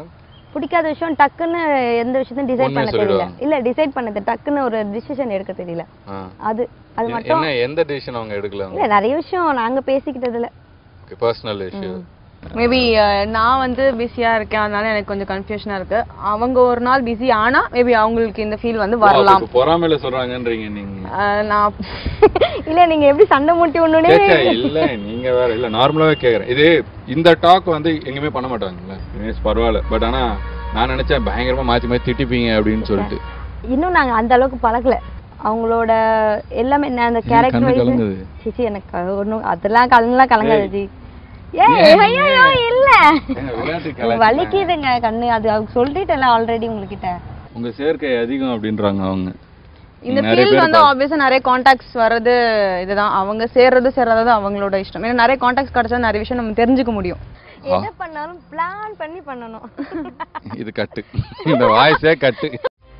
பிடிக்காத விஷயம் டக்குன்னு எந்த விஷயத்தையும் டிசைட் உண்மையை பண்ண தெரியல சொல்லிடுவாங்க. இல்ல டிசைட் பண்ணது டக்குன்னு ஒரு டிசிஷன் எடுக்க தெரியல ஆ. அது அது எ- மட்டும் என்ன எந்த டிசிஷன் அவங்க எடுக்கல இல்ல நிறைய விஷயம் நாங்க பேசிக்கிட்டதுல பர்சனல் இஷ்யூ மேபி நான் வந்து பிஸியா இருக்கேன் அதனால எனக்கு கொஞ்சம் கன்ஃபியூஷனா இருக்கு அவங்க ஒரு நாள் பிஸி ஆனா மேபி அவங்களுக்கு இந்த ஃபீல் வந்து வரலாம் பொறாமையில சொல்றாங்கன்றீங்க நீங்க அஹ் நான் இல்ல நீங்க எப்படி சண்டை மூட்டி ஒண்ணுனே கேக்க இல்ல நீங்க வேற இல்ல நார்மலாவே கேக்குறேன் இது இந்த டாக் வந்து எங்கேயுமே பண்ண மாட்டாங்கல்ல Anyways, பரவாயில்ல பட் ஆனா நான் நினைச்சேன் பயங்கரமா மாத்தி மாத்தி திட்டிப்பீங்க அப்படின்னு சொல்லிட்டு இன்னும் நாங்க அந்த அளவுக்கு பழகல அவங்களோட எல்லாமே நான் அந்த ஏன் கண்ணு கேரக்டர் கலங்குது? சிச்சி எனக்கு ஒண்ணும் அதெல்லாம் கலங்கலாம் கலங்காது ஜி ஏய் ஏன் ஐயோ இல்ல ஏங்க, விளையாட்டு கலாய்க்கிறேன். வலிக்குதுங்க கண்ணு அது அவங்க சொல்லிட்டேன்ல ஆல்ரெடி உங்ககிட்ட உங்க சேர்க்கை அதிகம் அப்படின்றாங்க அவங்க இந்த நிறைய ஃபீல் பேர் வந்து ஆப்வியஸா நிறைய காண்டாக்ட்ஸ் வர்றது இதுதான் அவங்க சேர்றது சேர்றது அவங்களோட இஷ்டம் ஏன்னா நிறைய காண்டாக்ட்ஸ் கிடைச்சா நிறைய விஷயம் நம்ம தெரிஞ்சுக்க முடியும் எது பண்ணாலும் பிளான் பண்ணி பண்ணணும் இது கட்டு இந்த வாய்ஸே கட்டு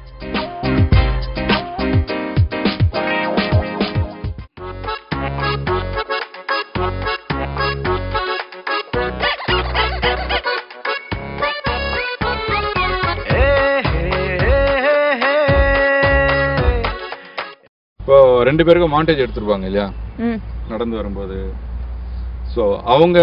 இப்போ ரெண்டு பேருக்கும் மாண்டேஜ் எடுத்திருப்பாங்க இல்லையா ம் நடந்து வரும்போது ஸோ அவங்க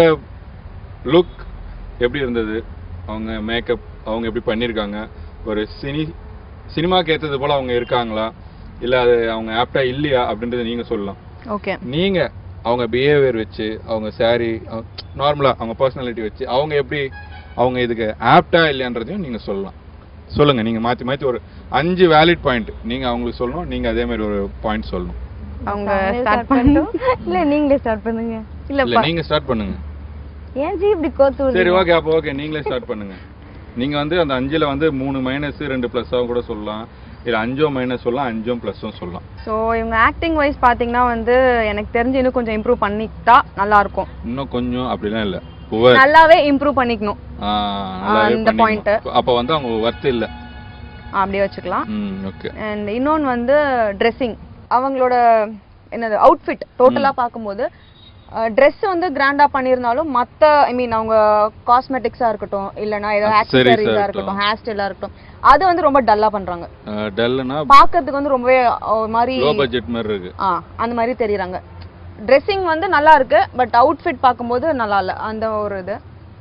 லுக் எப்படி இருந்தது அவங்க மேக்கப் அவங்க எப்படி பண்ணியிருக்காங்க ஒரு சினி சினிமாக்கு ஏற்றது போல் அவங்க இருக்காங்களா இல்லை அது அவங்க ஆப்டா இல்லையா அப்படின்றத நீங்கள் சொல்லலாம் ஓகே நீங்கள் அவங்க பிஹேவியர் வச்சு அவங்க சாரி நார்மலாக அவங்க பர்சனாலிட்டி வச்சு அவங்க எப்படி அவங்க இதுக்கு ஆப்டா இல்லையான்றதையும் நீங்கள் சொல்லலாம் சொல்லுங்கள் நீங்கள் மாற்றி மாற்றி ஒரு அஞ்சு வேலிட் பாயிண்ட் நீங்கள் அவங்களுக்கு சொல்லணும் நீங்கள் அதே மாதிரி ஒரு பாயிண்ட் சொல்லணும் அவங்க நானே ஸ்டார்ட் start பண்ணட்டும்? இல்ல நீங்களே ஸ்டார்ட் பண்ணுங்க இல்ல இல்லை நீங்கள் ஸ்டார்ட் பண்ணுங்க ஏன் ஜி இப்படி கோத்து சரி விடுறீங்க? ஓகே அப்போ ஓகே நீங்களே ஸ்டார்ட் பண்ணுங்க நீங்க வந்து அந்த அஞ்சுல வந்து மூணு மைனஸ் ரெண்டு ப்ளஸ்ஸாகவும் கூட சொல்லலாம் இல்ல அஞ்சோ மைனஸ் சொல்லலாம் அஞ்சும் ப்ளஸ்ஸும் சொல்லலாம் ஸோ இவங்க ஆக்டிங் வைஸ் பார்த்தீங்கன்னா வந்து எனக்கு தெரிஞ்சு இன்னும் கொஞ்சம் இம்ப்ரூவ் பண்ணிக்கிட்டா நல்லா இருக்கும் இன்னும் கொஞ்சம் அப்படிலாம் இல்ல புவர் நல்லாவே இம்ப்ரூவ் பண்ணிக்கணும் நல்லாவே அந்த point. பண்ணிக்கணும். அப்ப வந்து அவங்க ஒர்த் இல்ல அப்படியே வச்சுக்கலாம் ம் ஓகே அண்ட் இன்னொன்று வந்து ட்ரெஸ்ஸிங் அவங்களோட என்னது அவுட்ஃபிட் டோட்டலாக பார்க்கும்போது ட்ரெஸ் வந்து கிராண்டா பண்ணியிருந்தாலும் மற்ற ஐ மீன் அவங்க காஸ்மெட்டிக்ஸாக இருக்கட்டும் இல்லைன்னா ஏதோ Accessories ஆ ஆக்சசரிஸாக இருக்கட்டும். இருக்கட்டும் ஹேர் ஸ்டைலாக இருக்கட்டும் அது வந்து ரொம்ப டல்லாக பண்ணுறாங்க டல்லுனா பார்க்கறதுக்கு வந்து ரொம்பவே ஒரு மாதிரி லோ பட்ஜெட் மாதிரி இருக்கு ஆ அந்த மாதிரி தெரியுறாங்க ட்ரெஸ்ஸிங் வந்து நல்லா இருக்கு பட் அவுட்ஃபிட் பார்க்கும்போது நல்லா இல்லை அந்த ஒரு இது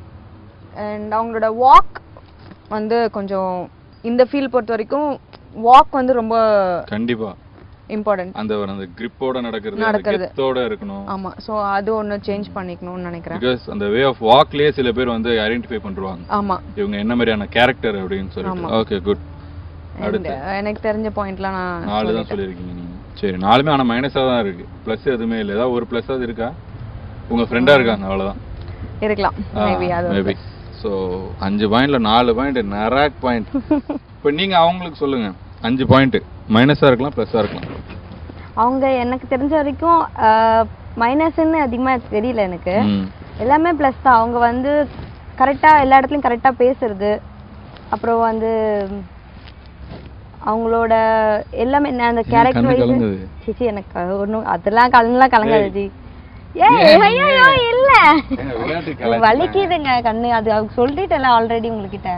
அண்ட் அவங்களோட வாக் வந்து கொஞ்சம் இந்த ஃபீல் பொறுத்த வரைக்கும் வாக் வந்து ரொம்ப கண்டிப்பா இம்பார்ட்டன்ட் அந்த ஒரு அந்த கிரிப்போட நடக்கிறது அந்த நடக்கிறது. கெத்தோட இருக்கணும் ஆமா ஸோ அது ஒன்று சேஞ்ச் பண்ணிக்கணும்னு நினைக்கிறேன் பிகாஸ் அந்த வே ஆஃப் வாக்லயே சில பேர் வந்து ஐடென்டிஃபை பண்றாங்க ஆமா இவங்க என்ன மாதிரியான கேரக்டர் அப்படின்னு சொல்லிட்டு ஆமா. ஓகே குட் And அடுத்து எனக்கு தெரிஞ்ச பாயிண்ட்லாம் நான் நாலு தான் சொல்லிட்டேன். சொல்லியிருக்கீங்க நீங்க சரி நாலுமே ஆனா மைனஸா தான் இருக்கு ப்ளஸ் எதுவுமே இல்லை ஏதாவது ஒரு ப்ளஸ்ஸாவது இருக்கா உங்க ஃப்ரெண்டா இருக்காங்க அவ்வளவுதான் இருக்கலாம் மேபி அது மேபி ஸோ அஞ்சு பாயிண்ட்ல நாலு பாயிண்ட் நராக் பாயிண்ட் இப்போ நீங்க அவங்களுக்கு சொல்லுங்க அஞ்சு பாயிண்ட் மைனஸா இருக்கலாம் ப்ளஸ்ஸா இருக்கலாம் அவங்க எனக்கு தெரிஞ்ச வரைக்கும் மைனஸ்ன்னு அதிகமா தெரியல எனக்கு ம். எல்லாமே ப்ளஸ் தான் அவங்க வந்து கரெக்டா எல்லா இடத்துலயும் கரெக்டா பேசுறது அப்புறம் வந்து அவங்களோட எல்லாமே நான் அந்த ஏன் கேரக்டர் கண்ணு வைஸ் கலங்குது? சிச்சி எனக்கு ஒன்றும் அதெல்லாம் கலங்கலாம் கலங்காது ஜி ஏன் ஏய் ஐயோ இல்ல ஏங்க, விளையாட்டு கலாய்க்கிறீங்க. வலிக்குதுங்க கண்ணு அது அவங்க சொல்லிட்டேன்ல ஆல்ரெடி உங்ககிட்ட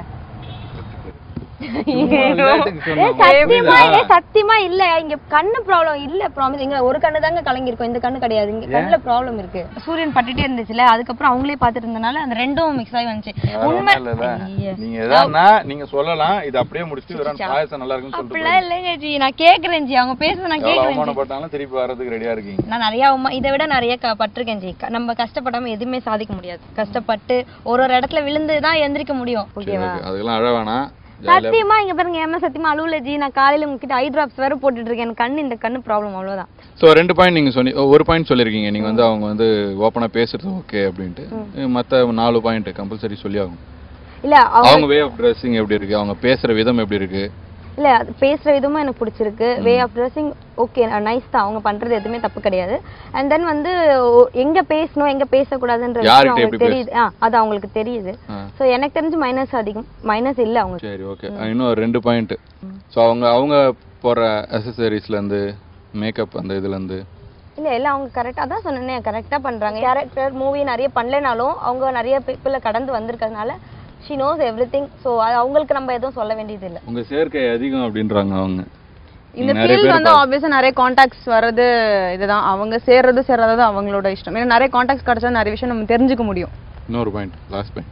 சும்மா விளையாட்டுக்கு ஏய், சொன்னேன். சத்தியமா புரியுதா? ஏய், சத்தியமா இல்ல இங்க கண்ணு ப்ராப்ளம் இல்ல ப்ராமிஸ் இங்க ஒரு கண்ணு தாங்க கலங்கிருக்கும் இந்த கண்ணு கிடையாது இங்க கண்ணுல ப்ராப்ளம் இருக்கு சூரியன் பட்டுட்டே இருந்துச்சுல அதுக்கப்புறம் அவங்களே பாத்துட்டு இருந்தனால அந்த ரெண்டும் மிக்ஸ் ஆகி வந்துச்சு வேற உண்மை ஒண்ணும் இல்லைல்ல. ஐயே. நீங்க எதான்னா நீங்க சொல்லலாம் இது அப்படியே முடிச்சுட்டு வெறும் பாயசம் நல்லா இருக்குன்னு சொல்லிட்டு அப்படிலாம் இல்லைங்க ஜி நான் கேக்குறேன் ஜி அவங்க பேசுறது நான் எவ்வளவு கேக்குறேன் ஜி. அவமானப்பட்டாலும் திருப்பி வர்றதுக்கு ரெடியா இருக்கீங்க நான் நிறைய அவமா- இதை விட நிறைய க- பட்டிருக்கேன் ஜி க- நம்ம கஷ்டப்படாம எதுவுமே சாதிக்க முடியாது கஷ்டப்பட்டு ஒரு ஒரு இடத்துல விழுந்து தான் எந்திரிக்க முடியும் சரி, ஓகேவா okay. அதுக்கெல்லாம் அழ வேணாம் ஜாலியா சத்தியமா இங்க பாருங்க ஏமா சத்தியமா அழுவல ஜி நான் காலையில உங்ககிட்ட ஐ டிராப்ஸ் வேற போட்டுட்டு இருக்கேன் எனக்கு கண்ணு இந்த கண்ணு ப்ராப்ளம் அவ்வளவுதான் ஸோ ரெண்டு பாயிண்ட் நீங்க சொன்னி ஒரு பாயிண்ட் சொல்லியிருக்கீங்க நீங்க வந்து அவங்க வந்து ஓப்பனா பேசுறது ஓகே அப்படின்ட்டு மத்த நாலு பாயிண்ட் கம்பல்சரி சொல்லி ஆகும் இல்ல அவங்க அவங்க வே ஆஃப் ட்ரெஸ்ஸிங் எப்படி இருக்கு அவங்க பேசுற விதம் எப்படி இருக்கு இல்ல அது பேசுற விதமும் எனக்கு பிடிச்சிருக்கு way of dressing okay nice தான் அவங்க பண்றது எதுவுமே தப்பு கிடையாது அண்ட் தென் வந்து ஓ- எங்க பேசணும் எங்க பேசக்கூடாதுன்ற விஷயம் யார்கிட்ட எப்படி அவங்களுக்கு தெரியுது ஆ அது அவங்களுக்கு தெரியுது ஆ. சோ எனக்கு தெரிஞ்சு மைனஸ் அதிகம் மைனஸ் இல்ல அவங்க சரி ஓகே இன்னும் ஒரு ரெண்டு பாயிண்ட் ஸோ அவங்க அவங்க போடுற accessories ல இருந்து மேக்கப் அந்த இதுல இருந்து இல்ல எல்லாம் அவங்க கரெக்டா தான் சொன்னேன் கரெக்டா பண்றாங்க கேரக்டர் மூவி நிறைய பண்ணலைனாலும் அவங்க நிறைய பீப்புள கடந்து வந்திருக்கிறதுனால she knows everything so அவங்களுக்கு நம்ம எதுவும் சொல்ல வேண்டியது இல்லை உங்க சேர்க்கை அதிகம் அப்படின்றாங்க அவங்க இந்த நிறைய ஃபீல்டு பேர் வந்து ஆப்வியஸா நிறைய காண்டாக்ட்ஸ் வர்றது இதுதான் அவங்க சேர்றது சேர்றது அவங்களோட இஷ்டம் ஏன்னா நிறைய காண்டாக்ட்ஸ் கிடைச்சா நிறைய விஷயம் நம்ம தெரிஞ்சுக்க முடியும் இன்னொரு பாயிண்ட் லாஸ்ட் பாயிண்ட்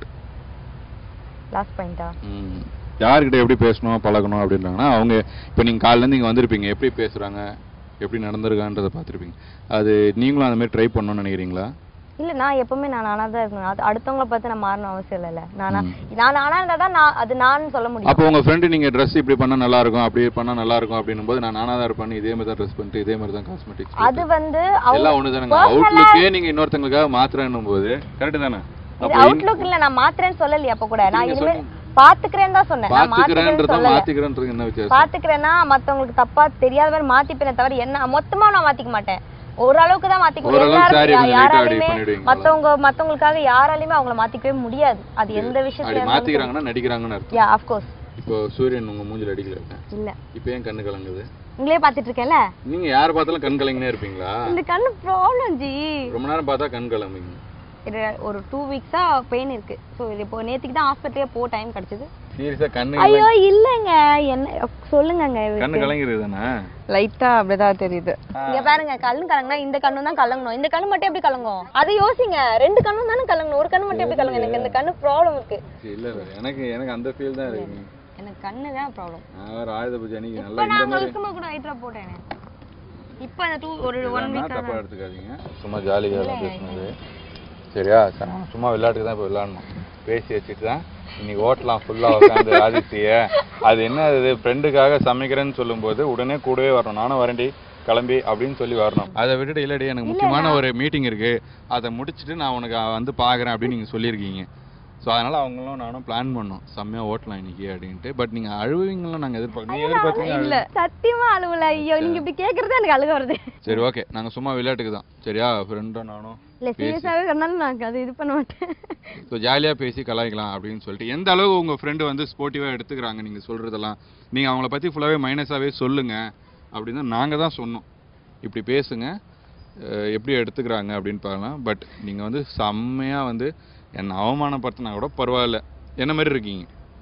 லாஸ்ட் பாயிண்டா யார்கிட்ட எப்படி பேசணும் பழகணும் அப்படின்றாங்கன்னா அவங்க இப்போ நீங்கள் காலையிலேருந்து இங்கே வந்திருப்பீங்க எப்படி பேசுகிறாங்க எப்படி நடந்திருக்கான்றதை பார்த்துருப்பீங்க அது நீங்களும் அந்த மாதிரி ட்ரை பண்ணணும்னு நினைக்கிறீங்களா இல்ல நான் எப்பவுமே நான் நானா தான் இருக்கணும் அது அடுத்தவங்கள பார்த்து நான் மாறணும் அவசியம் இல்லைல்ல நானா நான் நானா இருந்தா தான் நான் அது நான் சொல்ல முடியும் அப்போ உங்கள் ஃப்ரெண்டு நீங்கள் ட்ரெஸ் இப்படி பண்ணால் நல்லா இருக்கும் அப்படி பண்ணால் நல்லா இருக்கும் அப்படின்னும் போது நான் நானாக தான் இருப்பேன் இதே மாதிரி தான் ட்ரெஸ் பண்ணிட்டு இதே மாதிரி தான் காஸ்மெட்டிக்ஸ் அது வந்து அவங்க எல்லாம் ஒன்று தானேங்க personal ஆ- அவுட்லுக்கே நீங்கள் இன்னொருத்தங்களுக்காக மாத்துறேன்னும் போது கரெக்டு தானே இது அப்போ அவுட்லுக் இல்ல நான் மாத்துறேன்னு சொல்லலையே அப்ப கூட நான் நீங்க இனிமே சொல்லுங்க. பாத்துக்கிறேன்னு தான் சொன்னேன் நான் மாத்துக்கிறேன்னு பார்த்துக்கிறேன்றதும் சொல்லல மாற்றிக்கிறேன்றது என்ன வித்தியாசம் பாத்துக்கிறேன்னா மத்தவங்களுக்கு தப்பா தெரியாத மாதிரி மாத்திப்பேனே தவிர என்ன மொத்தமா நான் மாத்திக்க மாட்டேன் ஓரளவுக்கு தான் மாத்திக்க முடியும் ஓரளவுக்கு saree எல்லாரும் கொஞ்சம் neat ஆ யாராலையுமே edit பண்ணிடுவீங்களா? மத்தவங்க மத்தவங்களுக்காக யாராலையுமே அவங்கள மாத்திக்கவே முடியாது அது எந்த அப்படி விஷயத்துல மாற்றிக்கிறாங்கன்னா நடிக்கிறாங்கன்னு அர்த்தம் யா ஆஃப் கோர்ஸ் இப்போ சூரியன் உங்கள் மூஞ்சில் அடிக்கல இருக்கேன் இல்ல இப்போ ஏன் கண்ணு கலங்குது உங்களே பாத்துட்டு இருக்கேன்ல நீங்கள் யார் பார்த்தாலும் கண் கலங்கினே இருப்பீங்களா இந்த கண்ணு ப்ராப்ளம் ஜி ரொம்ப நேரம் பார்த்தா கண் கலங்குங்க இது ஒரு டூ வீக்ஸா பெயின் இருக்கு ஸோ இது இப்போ நேத்துக்கு தான் ஹாஸ்பிட்டலே போ டைம் கிடைச்சது சீரியஸாக கண்ணு ஐயோ இல்லைங்க என்ன சொல்லுங்கங்க கண்ணு கலங்கிருது தானே லைட்டா அப்படிதான் தெரியுது இங்க பாருங்க கண்ணு கலங்கினா இந்த கண்ணு தான் கலங்கணும் இந்த கண்ணு மட்டும் எப்படி கலங்கும் அதை யோசிங்க ரெண்டு கண்ணும் தானே கலங்கணும் ஒரு கண்ணு மட்டும் எப்படி கலங்கும் எனக்கு இந்த கண்ணு ப்ராப்ளம் இருக்கு இல்லை இல்லை எனக்கு எனக்கு அந்த ஃபீல் தான் இருக்கு எனக்கு கண்ணு தான் ப்ராப்ளம் நான் வேறு ஆயுத பூஜை அன்னைக்கு இப்போ நல்லா இந்த நான் மாதிரி இருக்கும்போது கூட ஹைட்ரா போட்டேன் இப்போ அந்த டூ ஒரு ஒன் இதெல்லாம் வீக் தப்பாக எடுத்துக்காதீங்க சும்மா ஜாலியாக தான் பேசுனது சரியா சரி, நம்ம சும்மா விளையாட்டுக்கு தான் இப்போ விளையாடணும் பேசி வச்சுட்டு தான் இன்னைக்கு ஓட்டலாம் ஃபுல்லாக உட்காந்து ஆதித்ய அது என்ன இது ஃப்ரெண்டுக்காக சமைக்கிறேன்னு சொல்லும்போது உடனே கூடவே வரணும் நானும் வரேன்டி கிளம்பி அப்படின்னு சொல்லி வரணும் அதை விட்டுட்டு இல்லடி எனக்கு முக்கியமான ஒரு மீட்டிங் இருக்கு அதை முடிச்சுட்டு நான் உனக்கு வந்து பார்க்குறேன் அப்படின்னு நீங்கள் சொல்லியிருக்கீங்க ஸோ அதனால அவங்களும் நானும் பிளான் பண்ணோம் செம்மையாக ஓட்டலாம் இன்னைக்கு அப்படின்ட்டு பட் நீங்கள் அழுவீங்களும் நாங்கள் எதிர்பார்க்க நீ எதிர்பார்த்தீங்க இல்ல சத்தியமா அழுவல ஐயோ நீங்க இப்படி கேக்குறது எனக்கு அழுக வருது சரி ஓகே நாங்கள் சும்மா விளையாட்டுக்கு தான் சரியா ஃப்ரெண்டும் நானும் இல்ல சீரியஸாவே சொன்னாலும் நான் அது இது பண்ண மாட்டேன் ஸோ ஜாலியாக பேசி கலாய்க்கலாம் அப்படின்னு சொல்லிட்டு எந்த அளவு உங்கள் ஃப்ரெண்டு வந்து ஸ்போர்ட்டிவாக எடுத்துக்கிறாங்க நீங்கள் சொல்கிறதெல்லாம் நீங்கள் அவங்கள பற்றி ஃபுல்லாகவே மைனஸாகவே சொல்லுங்கள் அப்படின்னு நாங்கள் தான் சொன்னோம் இப்படி பேசுங்க அஹ் எப்படி எடுத்துக்கிறாங்க அப்படின்னு பார்க்கலாம் பட் நீங்கள் வந்து செம்மையாக வந்து என்னை அவமானப்படுத்தினா கூட பரவாயில்ல என்ன மாதிரி இருக்கீங்க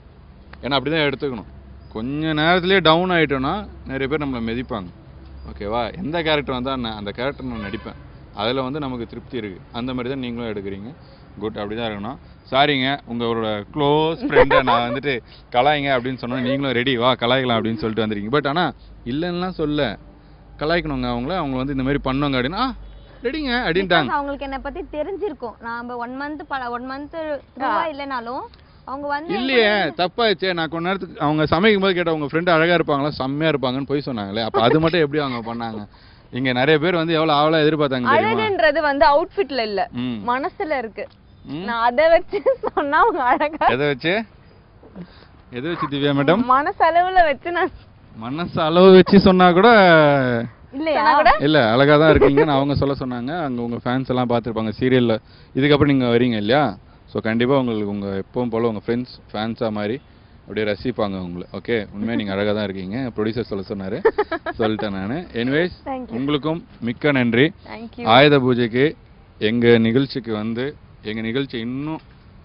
ஏன்னா அப்படி தான் எடுத்துக்கணும் கொஞ்ச நேரத்துலேயே டவுன் ஆகிட்டோன்னா நிறைய பேர் நம்மளை மிதிப்பாங்க ஓகேவா எந்த கேரக்டர் வந்தால் நான் அந்த கேரக்டர் நான் நடிப்பேன் அதில் வந்து நமக்கு திருப்தி இருக்குது அந்த மாதிரி தான் நீங்களும் எடுக்கிறீங்க குட் அப்படி தான் இருக்கணும் சாரிங்க உங்களோட க்ளோஸ் ஃப்ரெண்டை நான் வந்துட்டு கலாய்ங்க அப்படின்னு சொன்னோம் நீங்களும் ரெடி வா கலாய்க்கலாம் அப்படின்னு சொல்லிட்டு வந்திருக்கீங்க பட் ஆனால் இல்லைன்னுலாம் சொல்ல கலாய்க்கணுங்க அவங்கள அவங்க வந்து இந்த மாதிரி பண்ணுவாங்க அப்படின்னா ஆ ரெடிங்க அப்படின்ட்டாங்க Because அவங்களுக்கு என்ன பத்தி தெரிஞ்சிருக்கும் நாம ஒன் மந்த் பல ஒன் மந்த் இல்லைனாலும் அவங்க வந்து இல்லையே தப்பாச்சே நான் கொஞ்ச நேரத்துக்கு அவங்க சமைக்கும் போது கேட்ட உங்க ஃப்ரெண்டு அழகா இருப்பாங்களா செம்மையா இருப்பாங்கன்னு போய் சொன்னாங்களே அப்ப அது மட்டும் எப்படி அவங்க பண்ணாங்க இங்க நிறைய பேர் வந்து எவ்வளவு ஆவலா எதிர்பார்த்தாங்க தெரியுமா அழகுன்றது வந்து அவுட்ஃபிட்ல இல்ல ம். மனசுல இருக்கு ம். நான் அதை வச்சு சொன்னா அவங்க அழகா எதை வச்சு எதை வச்சு திவ்யா மேடம் மனசளவுல வச்சு நான் மனசு அளவு வச்சு சொன்னா கூட இல்லையா இல்ல அழகா தான் இருக்கீங்கன்னு அவங்க சொல்ல சொன்னாங்க அங்க உங்க ஃபேன்ஸ் எல்லாம் பார்த்துருப்பாங்க சீரியல்ல இதுக்கப்புறம் நீங்க வரீங்க இல்லையா ஸோ கண்டிப்பா உங்களுக்கு உங்க எப்பவும் போல உங்க ஃப்ரெண்ட்ஸ் ஃபேன்ஸா மாதிரி அப்படியே ரசிப்பாங்க உங்களை ஓகே உண்மையா நீங்க அழகா தான் இருக்கீங்க ப்ரொடியூசர் சொல்ல சொன்னாரு சொல்லிட்டேன் நான் எனிவேஸ் உங்களுக்கும் மிக்க நன்றி தேங்க்யூ ஆயுத பூஜைக்கு எங்க நிகழ்ச்சிக்கு வந்து எங்க நிகழ்ச்சி இன்னும்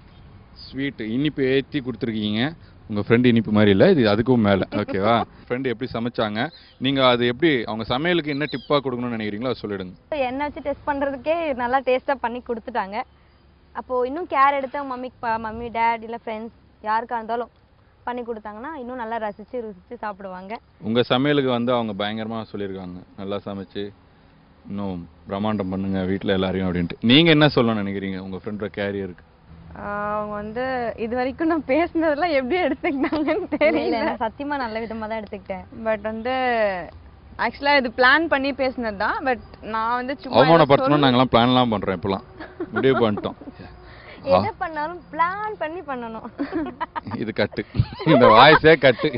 ஸ்வீட் இனிப்பு ஏற்றி கொடுத்துருக்கீங்க உங்க ஃப்ரெண்டு இனிப்பு மாதிரி இல்லை இது அதுக்கும் மேலே ஓகேவா ஃப்ரெண்டு எப்படி சமைச்சாங்க நீங்க அது எப்படி அவங்க சமையலுக்கு என்ன டிப்பா கொடுக்கணும்னு நினைக்கிறீங்களோ அதை சொல்லிடுங்க எண்ணெய் வச்சு டெஸ்ட் பண்றதுக்கே நல்லா டேஸ்டா பண்ணி கொடுத்துட்டாங்க அப்போ இன்னும் கேர் எடுத்து மம்மிக்கு மம்மி டேட் இல்ல ஃப்ரெண்ட்ஸ் யாருக்கா இருந்தாலும் பண்ணி கொடுத்தாங்கன்னா இன்னும் நல்லா ரசிச்சு ருசிச்சு சாப்பிடுவாங்க உங்க சமையலுக்கு வந்து அவங்க பயங்கரமா சொல்லியிருக்காங்க நல்லா சமைச்சு இன்னும் பிரம்மாண்டம் பண்ணுங்க வீட்ல எல்லாரையும் அப்படின்ட்டு நீங்க என்ன சொல்லணும்னு நினைக்கிறீங்க உங்க ஃப்ரெண்டோட கேரியருக்கு அவங்க வந்து இது வரைக்கும் நான் பேசுனதெல்லாம் எப்படி எடுத்துக்கிட்டாங்கன்னு இல்ல தெரியல நான் சத்தியமா நல்ல விதமா தான் எடுத்துக்கிட்டேன் பட் வந்து ஆக்சுவலா இது பிளான் பண்ணி பேசுனது தான் பட் நான் வந்து சும்மா ஏதோ அவமானப்படுத்தணும் நாங்கெல்லாம் பிளான்லாம் பண்றோம் இப்பெல்லாம் முடிவு பண்ணிட்டோம் எது பண்ணாலும் பிளான் பண்ணி பண்ணணும் இது கட்டு இந்த வாய்ஸே கட்டு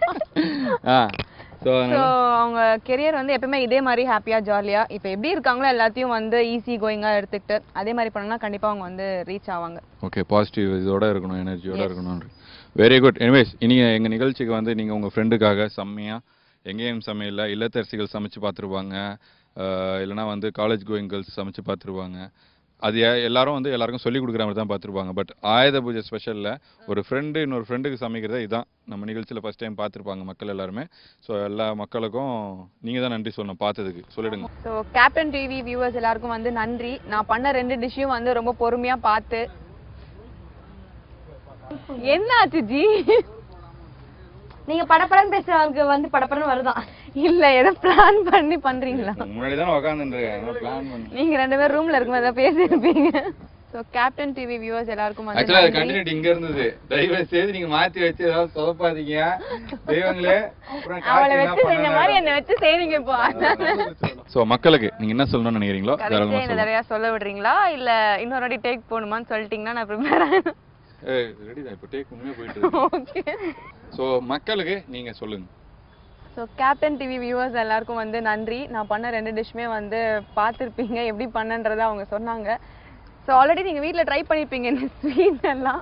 ஆ ஸோ ஸோ அவங்க கெரியர் வந்து எப்பவுமே இதே மாதிரி ஹாப்பியா ஜாலியா இப்போ எப்படி இருக்காங்களோ எல்லாத்தையும் வந்து ஈஸி கோயிங்கா எடுத்துக்கிட்டு அதே மாதிரி பண்ணா கண்டிப்பா அவங்க வந்து ரீச் ஆவாங்க ஓகே பாசிட்டிவ் இதோட இருக்கணும் எனர்ஜியோட இருக்கணும் வெரி குட் எனிவேஸ் இனி எங்கள் நிகழ்ச்சிக்கு வந்து நீங்கள் உங்கள் ஃப்ரெண்டுக்காக செம்மையாக எங்கேயும் சமையலில் இல்லத்தரசிகள் சமைச்சு பார்த்துருப்பாங்க இல்லைனா வந்து காலேஜ் கோயிங் கேர்ள்ஸ் சமைச்சு பார்த்துருவாங்க அது எ- எல்லாரும் வந்து எல்லாருக்கும் சொல்லி கொடுக்குற மாதிரி தான் பார்த்துருப்பாங்க பட் ஆயுத பூஜை ஸ்பெஷலில் ஒரு ஃப்ரெண்டு இன்னொரு ஃப்ரெண்டுக்கு சமைக்கிறதே இதான் நம்ம நிகழ்ச்சியில் ஃபஸ்ட் டைம் பார்த்துருப்பாங்க மக்கள் எல்லாருமே ஸோ எல்லா மக்களுக்கும் நீங்கள் தான் நன்றி சொல்லணும் பார்த்ததுக்கு சொல்லிடுங்க ஸோ கேப்டன் டிவி வியூவர்ஸ் எல்லாருக்கும் வந்து நன்றி நான் பண்ண ரெண்டு டிஷ்ஷையும் வந்து ரொம்ப பொறுமையா பார்த்து என்ன ஆச்சு ஜி நீங்க படப்படன்னு பேசுறவங்களுக்கு வந்து படப்படன்னு வருதான் இல்ல ஏதோ பிளான் பண்ணி பண்றீங்களா முன்னாடி தானே உட்காந்துருக்கேன் பிளான் பண்ணி நீங்க ரெண்டு பேரும் ரூம்ல இருக்கும்போது ஏதாவது பேசியிருப்பீங்க ஸோ கேப்டன் டிவி வியூவர்ஸ் எல்லாருக்கும் வந்து ஆக்சுவலா அது நன்றி. கண்டினியூட்டி இங்க இருந்தது தயவு செய்து நீங்க மாத்தி வச்சு ஏதாவது சொதப்பாதீங்க தெய்வங்களே அப்புறம் அவளை வச்சு செஞ்ச மாதிரி என்ன வச்சு செய்வீங்க இப்போ சோ மக்களுக்கு நீங்க என்ன சொல்லணும்னு நினைக்கிறீங்களோ கடைசியா தாராளமா இந்த சொல்லுங்க தடவையா சொல்ல விடுறீங்களா இல்ல இன்னொரு வாட்டி டேக் போகணுமான்னு சொல்லிட்டீங்கன்னா நான் ப்ரிப்பேர் ஏய் ரெடி தான் இப்போ டேக் உண்மையா போயிட்டு இருக்கு ஓகே சோ மக்களுக்கு நீங்க சொல்லுங்க ஸோ கேப்டன் டிவி வியூவர்ஸ் எல்லாருக்கும் வந்து நன்றி நான் பண்ண ரெண்டு டிஷ்மே வந்து பார்த்துருப்பீங்க எப்படி பண்ணன்றதை அவங்க சொன்னாங்க ஸோ ஆல்ரெடி நீங்கள் வீட்டில் ட்ரை பண்ணியிருப்பீங்க இந்த ஸ்வீட் எல்லாம்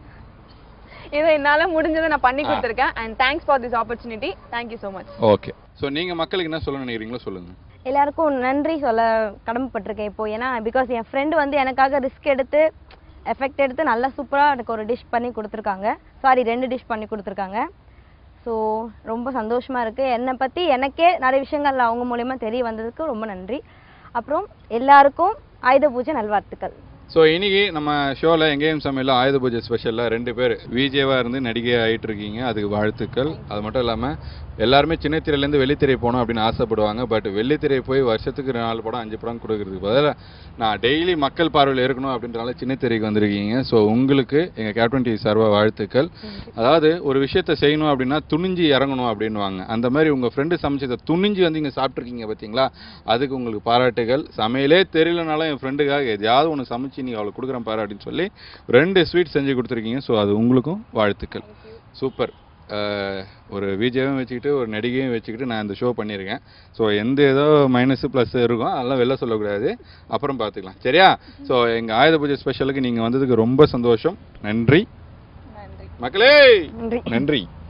ஏதோ என்னால் முடிஞ்சதை நான் பண்ணி கொடுத்துருக்கேன் and thanks for this opportunity thank you so much okay so நீங்க மக்களுக்கு என்ன சொல்லணும்னு நினைக்கிறீங்களோ சொல்லுங்க எல்லாருக்கும் நன்றி சொல்ல கடமைப்பட்டிருக்கேன் இப்போ ஏன்னா பிகாஸ் என் ஃப்ரெண்டு வந்து எனக்காக ரிஸ்க் எடுத்து எஃபெக்ட் எடுத்து நல்லா சூப்பராக எனக்கு ஒரு டிஷ் பண்ணி கொடுத்துருக்காங்க சாரி ரெண்டு டிஷ் பண்ணி கொடுத்துருக்காங்க ஸோ ரொம்ப சந்தோஷமாக இருக்குது என்னை பற்றி எனக்கே நிறைய விஷயங்கள் அவங்க மூலயமா தெரிய வந்ததுக்கு ரொம்ப நன்றி அப்புறம் எல்லாருக்கும் ஆயுத பூஜை நல்வாழ்த்துக்கள் ஸோ இன்னைக்கு நம்ம ஷோவில் எங்கேயும் சமையலில் ஆயுத பூஜை ஸ்பெஷலில் ரெண்டு பேர் விஜேவாக இருந்து நடிகை ஆகிட்டு இருக்கீங்க அதுக்கு வாழ்த்துக்கள் அது மட்டும் இல்லாமல் எல்லாருமே சின்ன திரையிலேருந்து வெள்ளித்திரை போகணும் அப்படின்னு ஆசைப்படுவாங்க பட் வெள்ளித்திரை போய் வருஷத்துக்கு நாலு படம் அஞ்சு படம் கொடுக்கறதுக்கு பதிலாக நான் டெய்லி மக்கள் பார்வையில் இருக்கணும் அப்படின்றனால சின்ன திரைக்கு வந்திருக்கீங்க ஸோ உங்களுக்கு எங்கள் கேப்டன் டிவி சார்பாக வாழ்த்துக்கள் அதாவது ஒரு விஷயத்தை செய்யணும் அப்படின்னா துணிஞ்சு இறங்கணும் அப்படின்னுவாங்க அந்த மாதிரி உங்கள் ஃப்ரெண்டு சமைச்சதை துணிஞ்சு வந்து இங்கே சாப்பிட்ருக்கீங்க பார்த்தீங்களா அதுக்கு உங்களுக்கு பாராட்டுகள் சமையலே தெரியலனாலும் என் ஃப்ரெண்டுக்காக எதையாவது ஒன்று சமைச்சு நீ அவளுக்கு கொடுக்குறேன் பாரு அப்படின்னு சொல்லி ரெண்டு ஸ்வீட் செஞ்சு கொடுத்துருக்கீங்க ஸோ அது உங்களுக்கும் வாழ்த்துக்கள் சூப்பர் ஒரு விஜயும் வச்சுக்கிட்டு ஒரு நடிகையும் வச்சுக்கிட்டு நான் இந்த ஷோ பண்ணியிருக்கேன் ஸோ எந்த ஏதோ மைனஸ் ப்ளஸ் இருக்கும் அதெல்லாம் வெளில சொல்லக்கூடாது அப்புறம் பார்த்துக்கலாம் சரியா ஸோ எங்கள் ஆயுத பூஜை ஸ்பெஷலுக்கு நீங்கள் வந்ததுக்கு ரொம்ப சந்தோஷம் நன்றி மக்களே நன்றி நன்றி